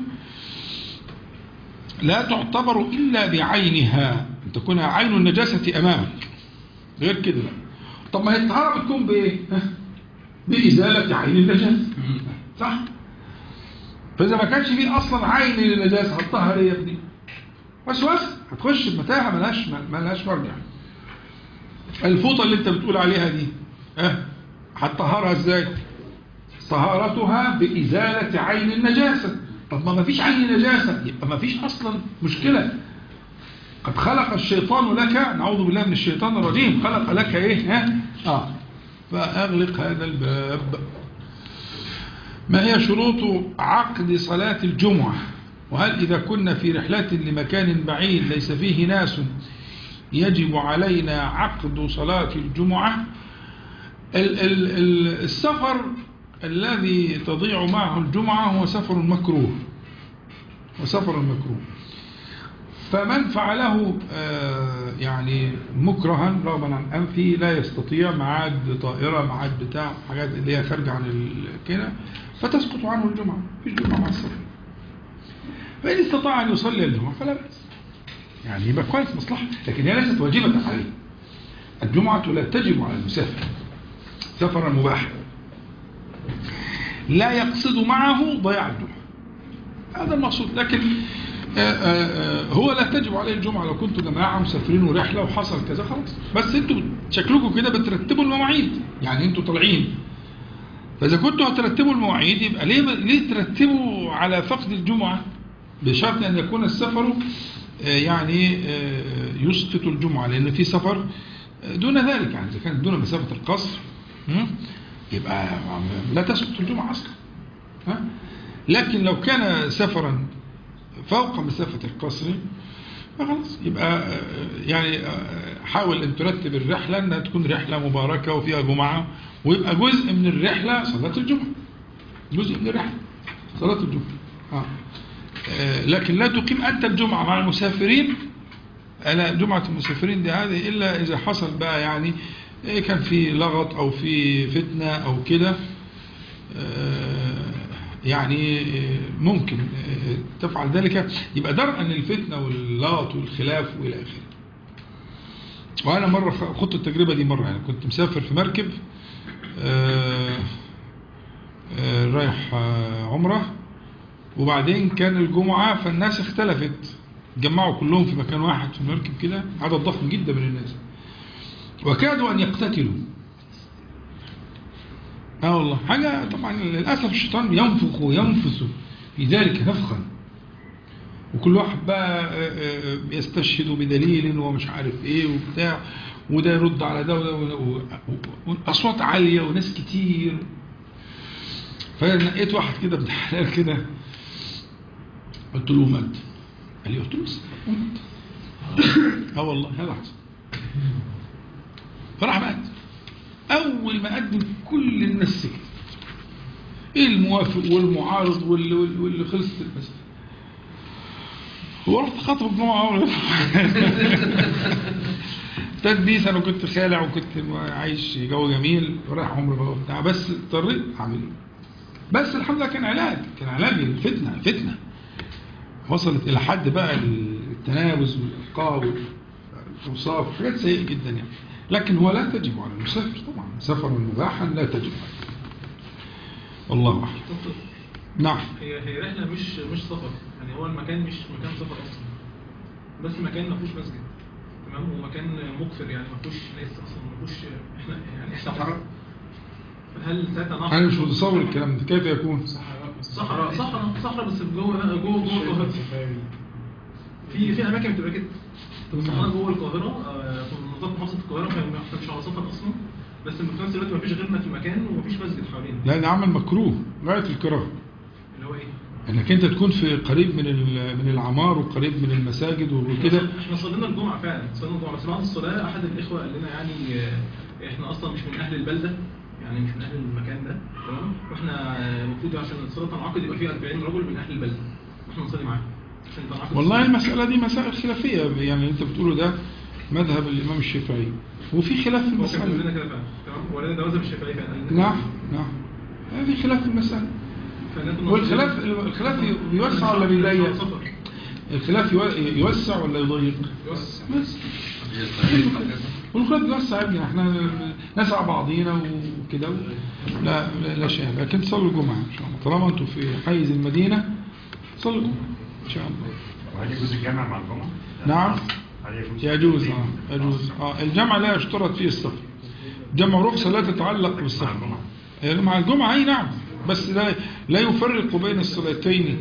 S1: لا تعتبر إلا بعينها أن تكون عين النجاسة أمامك غير كده لا طب ما هي الطهارة بتكون بإيه؟ ها؟ بإزالة عين النجاسة صح؟ فإذا ما كانش فيه أصلا عين للنجاسة هتطهر إيه يا ابني؟ وسوسة هتخش بمتاهة ملهاش ملهاش مرجع الفوطة اللي أنت بتقول عليها دي ها؟ هتطهرها إزاي؟ طهارتها بإزالة عين النجاسة طب ما فيش عين نجاسة يبقى ما فيش أصلا مشكلة قد خلق الشيطان لك نعوذ بالله من الشيطان الرجيم خلق لك إيه ها؟ آه فأغلق هذا الباب ما هي شروط عقد صلاة الجمعة وهل إذا كنا في رحلة لمكان بعيد ليس فيه ناس يجب علينا عقد صلاة الجمعة ال- ال- ال- السفر الذي تضيع معه الجمعة هو سفر مكروه وسفر مكروه فمن فعله آه، يعني مكرها رغبا عن أنفه لا يستطيع معاد طائرة معاد بتاع حاجات اللي هي خارجة عن ال- كده فتسقط عنه الجمعة مفيش جمعة مع السفر فإن استطاع أن يصلي الجمعة فلا بأس يعني يبقى كويس مصلحة لكن هي ليست واجبة عليه الجمعة لا تجب على المسافر سفرا مباحا لا يقصد معه ضياع الجمعة هذا المقصود لكن آه، آه، آه، هو لا تجب عليه الجمعة لو كنتوا جماعة مسافرين ورحلة وحصل كذا خلاص بس انتوا شكلكم كده بترتبوا المواعيد يعني انتوا طالعين فإذا كنتوا هترتبوا المواعيد يبقى ليه ليه ترتبوا على فقد الجمعة بشرط أن يكون السفر آه، يعني آه، يسقط الجمعة لأن في سفر آه، دون ذلك يعني إذا كانت دون مسافة القصر م? يبقى لا تسقط الجمعة أصلا ها؟ لكن لو كان سفرا فوق مسافة القصر فخلاص يبقى آه، يعني آه، حاول أن ترتب الرحلة أنها تكون رحلة مباركة وفيها جمعة ويبقى جزء من الرحلة صلاة الجمعة جزء من الرحلة صلاة الجمعة آه. آه، لكن لا تقيم أنت الجمعة مع المسافرين أنا جمعة المسافرين دي هذه إلا إذا حصل بقى يعني إيه كان في لغط أو في فتنة أو كده آه، يعني آه، ممكن آه، تفعل ذلك يبقى درءا للفتنة واللغط والخلاف وإلى آخره وأنا مرة خدت التجربة دي مرة يعني كنت مسافر في مركب آه، آه، رايح آه، عمرة وبعدين كان الجمعة فالناس اختلفت جمعوا كلهم في مكان واحد في المركب كده عدد ضخم جدا من الناس وكادوا أن يقتتلوا اه والله حاجة طبعا للأسف الشيطان ينفخ وينفث في ذلك نفخا وكل واحد بقى آه، آه، يستشهد بدليل ومش عارف ايه وبتاع وده يرد على ده وده وده- و- و- وأصوات عالية وناس كتير فنقيت واحد كده ابن حلال كده قلت له مد قال لي قلت له بس قمت اه والله هذا حصل فراح مات اول ما قدم كل الناس سكت ايه الموافق والمعارض واللي, واللي واللي خلصت المسألة ورحت خطب الجمعة تدبيس انا كنت خالع وكنت عايش جو جميل ورايح عمر بقى وبتاع بس اضطريت اعمل ايه بس الحمد لله كان علاج كان علاج الفتنة الفتنة وصلت إلى حد بقى التنابز والإلقاء والأوصاف حاجات سيئة جدا يعني لكن هو لا تجب على المسافر طبعا سفرا مباحا لا تجب عليه والله أعلم
S2: دكتور،
S1: نعم
S2: هي هي رحله مش مش سفر يعني هو المكان مش مكان سفر اصلا بس مكان ما فيهوش مسجد تمام ومكان مقفر يعني ما فيهوش ناس اصلا ما فيهوش احنا يعني احنا
S1: صحراء.
S2: هل ساعتها نعرف
S1: أنا مش متصور الكلام ده كيف يكون
S2: صحراء صحراء صحراء بس جوه جوه جوه القاهره في في اماكن بتبقى كده صحراء جوه القاهره آه، في منطقه محافظه القاهره فاحنا مش على سفر اصلا بس في نفس الوقت ما فيش غيرنا في المكان وما فيش مسجد حوالينا
S1: لا ده عمل مكروه غاية الكراهة
S2: اللي هو ايه؟
S1: انك انت تكون في قريب من ال- من العمار وقريب من المساجد وكده
S2: احنا صلينا الجمعه فعلا صلينا الجمعه بس بعد الصلاه احد الاخوه قال لنا يعني آه، احنا اصلا مش من اهل البلده يعني مش من اهل المكان ده تمام واحنا آه، المفروض عشان الصلاه تنعقد يبقى فيها 40 رجل من اهل البلده واحنا نصلي معاهم عشان تنعقد
S1: والله
S2: الصلاة.
S1: المسألة دي مسائل خلافية يعني اللي انت بتقوله ده مذهب الإمام الشافعي وفي خلاف في
S2: هو كان بيقول لنا
S1: المسألة
S2: كده فعلا تمام ولكن ده مذهب الشافعي فعلا قال لنا
S1: نعم نعم في خلاف في المسألة
S2: فإحنا كنا
S1: والخلاف
S2: نصلي-
S1: الخلاف بيوسع ولا بيضيق؟
S2: سفر.
S1: الخلاف يو- يوسع ولا يضيق؟
S2: يوسع.
S1: بس والخلاف بيوسع يا ابني احنا نسعى بعضينا وكده لا لا- لا شيء لكن صلوا الجمعة ان شاء الله طالما انتم في حيز المدينة صلوا الجمعة ان شاء الله
S3: وهل يجوز الجمع مع الجمعة؟
S1: نعم.
S3: هل يجوز
S1: يجوز اه يجوز اه الجمع لا يشترط فيه السفر جمع رخصة لا تتعلق
S3: مع
S1: بالسفر
S3: الجمعة
S1: يعني مع الجمعة اي نعم بس لا لا يفرق بين الصلاتين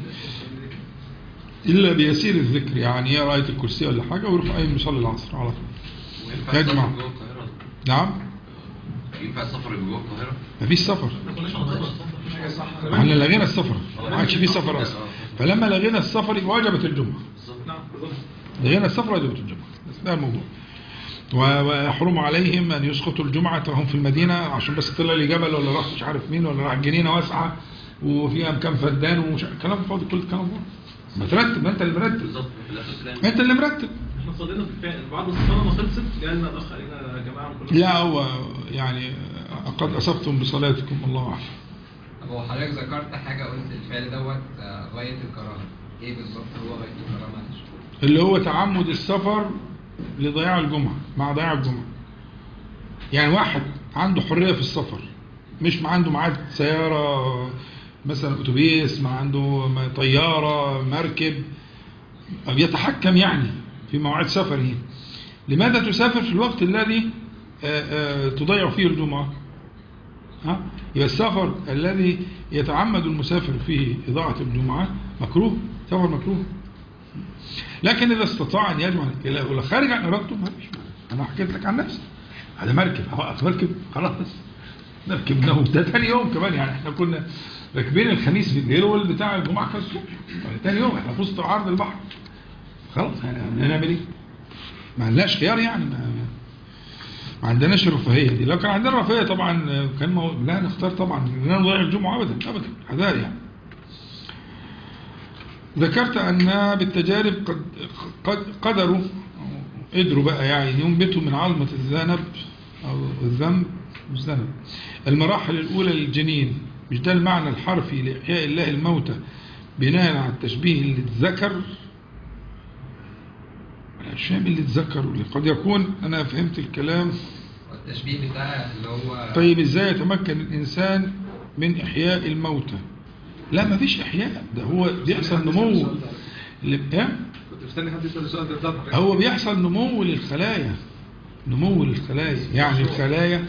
S1: إلا بيسير الذكر يعني يا آية الكرسي ولا حاجة ويروح قايم يصلي العصر على طول
S4: وينفع
S1: يجمع.
S4: السفر جوه القاهرة؟
S1: نعم
S4: ينفع السفر يبقى جوه القاهرة؟
S1: مفيش سفر
S2: ما كناش على سفر مفيش حاجه صح
S1: احنا لغينا السفر ما عادش فيه سفر اصلا فلما لغينا السفر يبقى وجبت الجمعة
S2: نعم بالظبط
S1: لغينا السفر وجبت الجمعة بس ده الموضوع و- ويحرم عليهم أن يسقطوا الجمعة وهم في المدينة عشان بس طلع لي جبل ولا راح مش عارف مين ولا راح جنينة واسعة وفيها مكان فدان ومش كلام فاضي كل كلام فاضي ما ترتب ما انت اللي مرتب
S4: بالظبط في الأساس الآن
S1: انت اللي مرتب
S2: احنا صلينا بالفعل بعد الصلاه ما خلصت جالنا الاخ قال لنا يا جماعه كنا
S1: لا هو يعني قد أصبتم بصلاتكم الله أعلم
S5: طب هو حضرتك ذكرت حاجة قلت الفعل دوت آه، غاية الكرامة ايه بالظبط هو غاية الكرامة معلش؟
S1: اللي هو تعمد السفر لضياع الجمعة مع ضياع الجمعة يعني واحد عنده حرية في السفر مش ما عنده ميعاد سيارة مثلا أتوبيس ما عنده م- طيارة مركب أو يتحكم يعني في مواعيد سفره لماذا تسافر في الوقت الذي آه، آه، تضيع فيه الجمعة ها؟ يبقى السفر الذي يتعمد المسافر فيه إضاعة الجمعة مكروه سفر مكروه لكن إذا استطاع أن يجمع ولا خارج عن إرادته ما فيش مانع. أنا حكيت لك عن نفسي هذا مركب هوقف مركب خلاص ركبناه ده تاني يوم كمان يعني احنا كنا راكبين الخميس بالليل والبتاع الجمعة كان الصبح يعني تاني يوم احنا في وسط عرض البحر خلاص يعني هنعمل ايه؟ ما عندناش خيار يعني ما, ما عندناش الرفاهية دي لو كان عندنا الرفاهية طبعا كان مو... لا نختار طبعا لا نضيع الجمعة أبدا أبدا حذار يعني ذكرت أن بالتجارب قد قد قدروا قدروا بقى يعني ينبتوا من عظمة الذنب أو الذنب مش ذنب المراحل الأولى للجنين مش ده المعنى الحرفي لإحياء الله الموتى بناء على التشبيه اللي اتذكر أنا مش فاهم اللي اتذكر واللي قد يكون أنا فهمت الكلام
S5: والتشبيه بتاع اللي هو
S1: طيب ازاي يتمكن الانسان من احياء الموتى لا ما فيش احياء ده هو بيحصل نمو اللي- إيه؟
S6: كنت مستني حد يسأل السؤال ده بالظبط
S1: هو بيحصل نمو للخلايا نمو للخلايا يعني الخلايا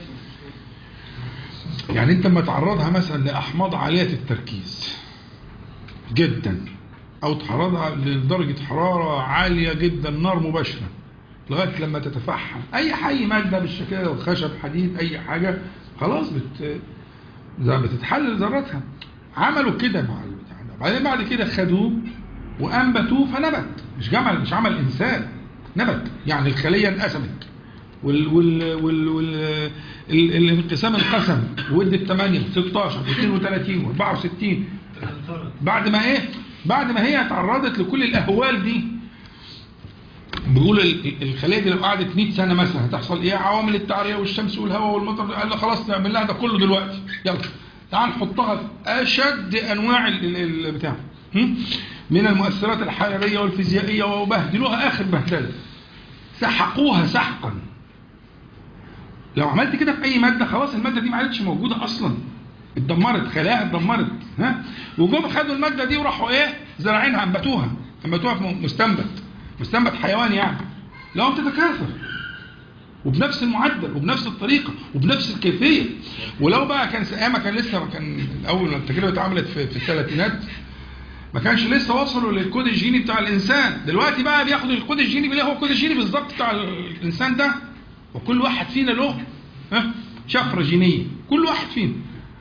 S1: يعني انت لما تعرضها مثلا لاحماض عاليه التركيز جدا او تعرضها لدرجه حراره عاليه جدا نار مباشره لغايه لما تتفحم اي حي ماده بالشكل ده خشب حديد اي حاجه خلاص بت زي ما بتتحلل ذراتها عملوا كده مع البتاع ده بعدين بعد كده خدوه وانبتوه فنبت مش جمل مش عمل انسان نبت يعني الخليه انقسمت وال وال وال وال ال- الانقسام انقسم وادت 8 16 32 64 بعد ما ايه بعد ما هي تعرضت لكل الاهوال دي بيقول ال- الخليه دي لو قعدت 100 سنه مثلا هتحصل ايه عوامل التعريه والشمس والهواء والمطر قال له خلاص نعمل لها ده كله دلوقتي يلا تعال نحطها في اشد انواع ال- ال- البتاع هم؟ من المؤثرات الحراريه والفيزيائيه وبهدلوها اخر بهدله سحقوها سحقا لو عملت كده في اي ماده خلاص الماده دي ما عادتش موجوده اصلا اتدمرت خلاياها اتدمرت ها وجم خدوا الماده دي وراحوا ايه زارعينها انبتوها انبتوها في مستنبت مستنبت حيواني يعني لو بتتكاثر وبنفس المعدل وبنفس الطريقه وبنفس الكيفيه ولو بقى كان ايام كان لسه ما كان الاول التجربه اتعملت في, في الثلاثينات ما كانش لسه وصلوا للكود الجيني بتاع الانسان دلوقتي بقى بياخدوا الكود الجيني بيلاقي هو الكود الجيني بالظبط بتاع الانسان ده وكل واحد فينا له ها شفره جينيه كل واحد فينا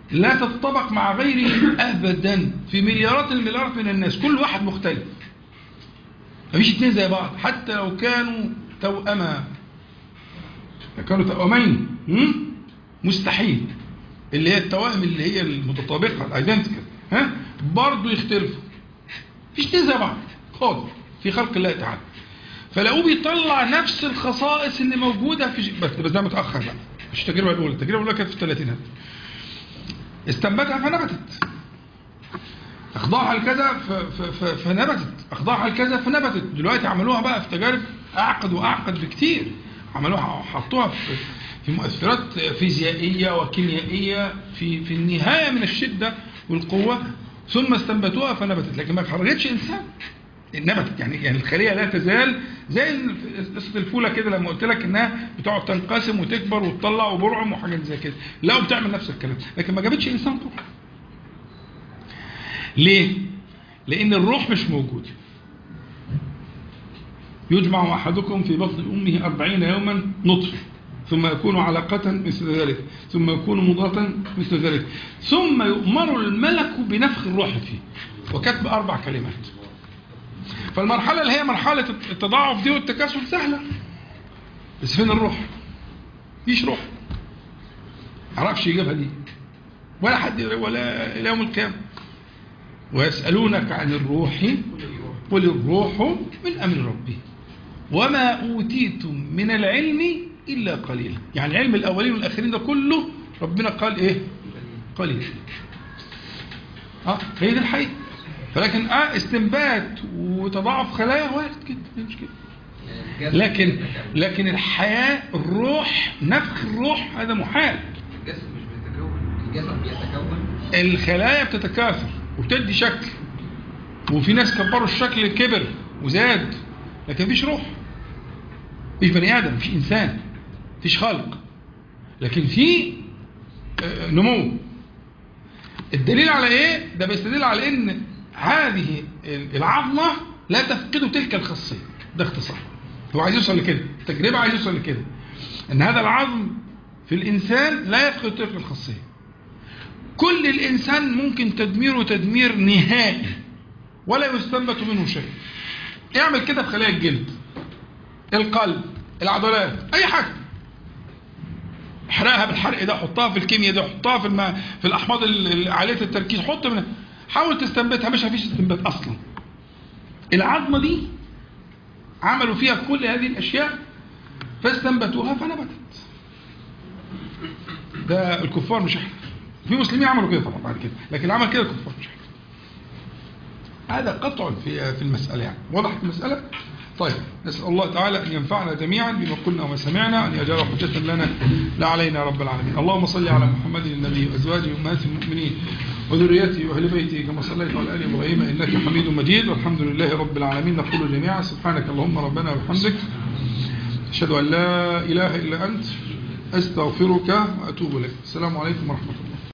S1: لا تتطابق مع غيره ابدا في مليارات المليارات من الناس كل واحد مختلف مفيش اتنين زي بعض حتى لو كانوا توأما كانوا توأمين هم؟ مستحيل اللي هي التوائم اللي هي المتطابقه الايدنتيكال ها برضه يختلفوا مفيش اتنين زي بعض خالص في خلق الله تعالى فلقوه بيطلع نفس الخصائص اللي موجوده في ج- بس بس ده متاخر بقى مش التجربه الاولى التجربه الاولى كانت في الثلاثينات استنبتها فنبتت اخضعها لكذا ف- ف- ف- فنبتت اخضعها لكذا فنبتت دلوقتي عملوها بقى في تجارب اعقد واعقد بكتير عملوها حطوها في في مؤثرات فيزيائيه وكيميائيه في في النهايه من الشده والقوه ثم استنبتوها فنبتت لكن ما خرجتش انسان نبتت يعني يعني الخليه لا تزال زي ال- قصه الفوله كده لما قلت لك انها بتقعد تنقسم وتكبر وتطلع وبرعم وحاجات زي كده لا بتعمل نفس الكلام لكن ما جابتش انسان طبعا ليه؟ لأن الروح مش موجود يجمع أحدكم في بطن أمه أربعين يوما نطفة ثم يكون علقة مثل ذلك ثم يكون مضغة مثل ذلك ثم يؤمر الملك بنفخ الروح فيه وكتب أربع كلمات فالمرحلة اللي هي مرحلة التضاعف دي والتكاثر سهلة بس فين الروح؟ مفيش روح معرفش يجيبها دي ولا حد ولا إلى يوم القيامة ويسألونك عن الروح قل الروح من أمر ربي وما أوتيتم من العلم إلا قليلا يعني علم الأولين والآخرين ده كله ربنا قال إيه قليل اه هي دي الحقيقة فلكن اه استنبات وتضاعف خلايا وارد جدا مش مشكلة
S5: الجسد
S1: لكن
S5: بيتكون.
S1: لكن الحياة الروح نفخ الروح هذا محال
S5: الجسد مش بيتكون الجسد بيتكون
S1: الخلايا بتتكاثر وبتدي شكل وفي ناس كبروا الشكل كبر وزاد لكن مفيش روح مفيش بني ادم مفيش انسان مفيش خلق لكن في آه، نمو الدليل على ايه ده بيستدل على ان هذه العظمه لا تفقد تلك الخاصيه ده اختصار هو عايز يوصل لكده التجربه عايز يوصل لكده ان هذا العظم في الانسان لا يفقد تلك الخاصيه كل الإنسان ممكن تدميره تدمير نهائي ولا يستنبت منه شيء اعمل كده في خلايا الجلد القلب العضلات أي حاجة احرقها بالحرق ده حطها في الكيمياء ده حطها في الم... في الأحماض ال- ال- عالية التركيز حط من حاول تستنبتها مش مفيش استنبات أصلا العظمة دي عملوا فيها كل هذه الأشياء فاستنبتوها فنبتت ده الكفار مش احنا في مسلمين عملوا كده طبعا بعد كده لكن عمل كده الكفار مش احنا هذا قطع في في المسألة يعني وضحت المسألة طيب نسأل الله تعالى أن ينفعنا جميعا بما قلنا وما سمعنا أن يجعل حجة لنا لا علينا رب العالمين اللهم صل على محمد النبي وأزواجه وأمهات المؤمنين وذريته وأهل بيته كما صليت على آل إبراهيم إنك حميد مجيد والحمد لله رب العالمين نقول جميعا سبحانك اللهم ربنا وبحمدك أشهد أن لا إله إلا أنت أستغفرك وأتوب إليك السلام عليكم ورحمة الله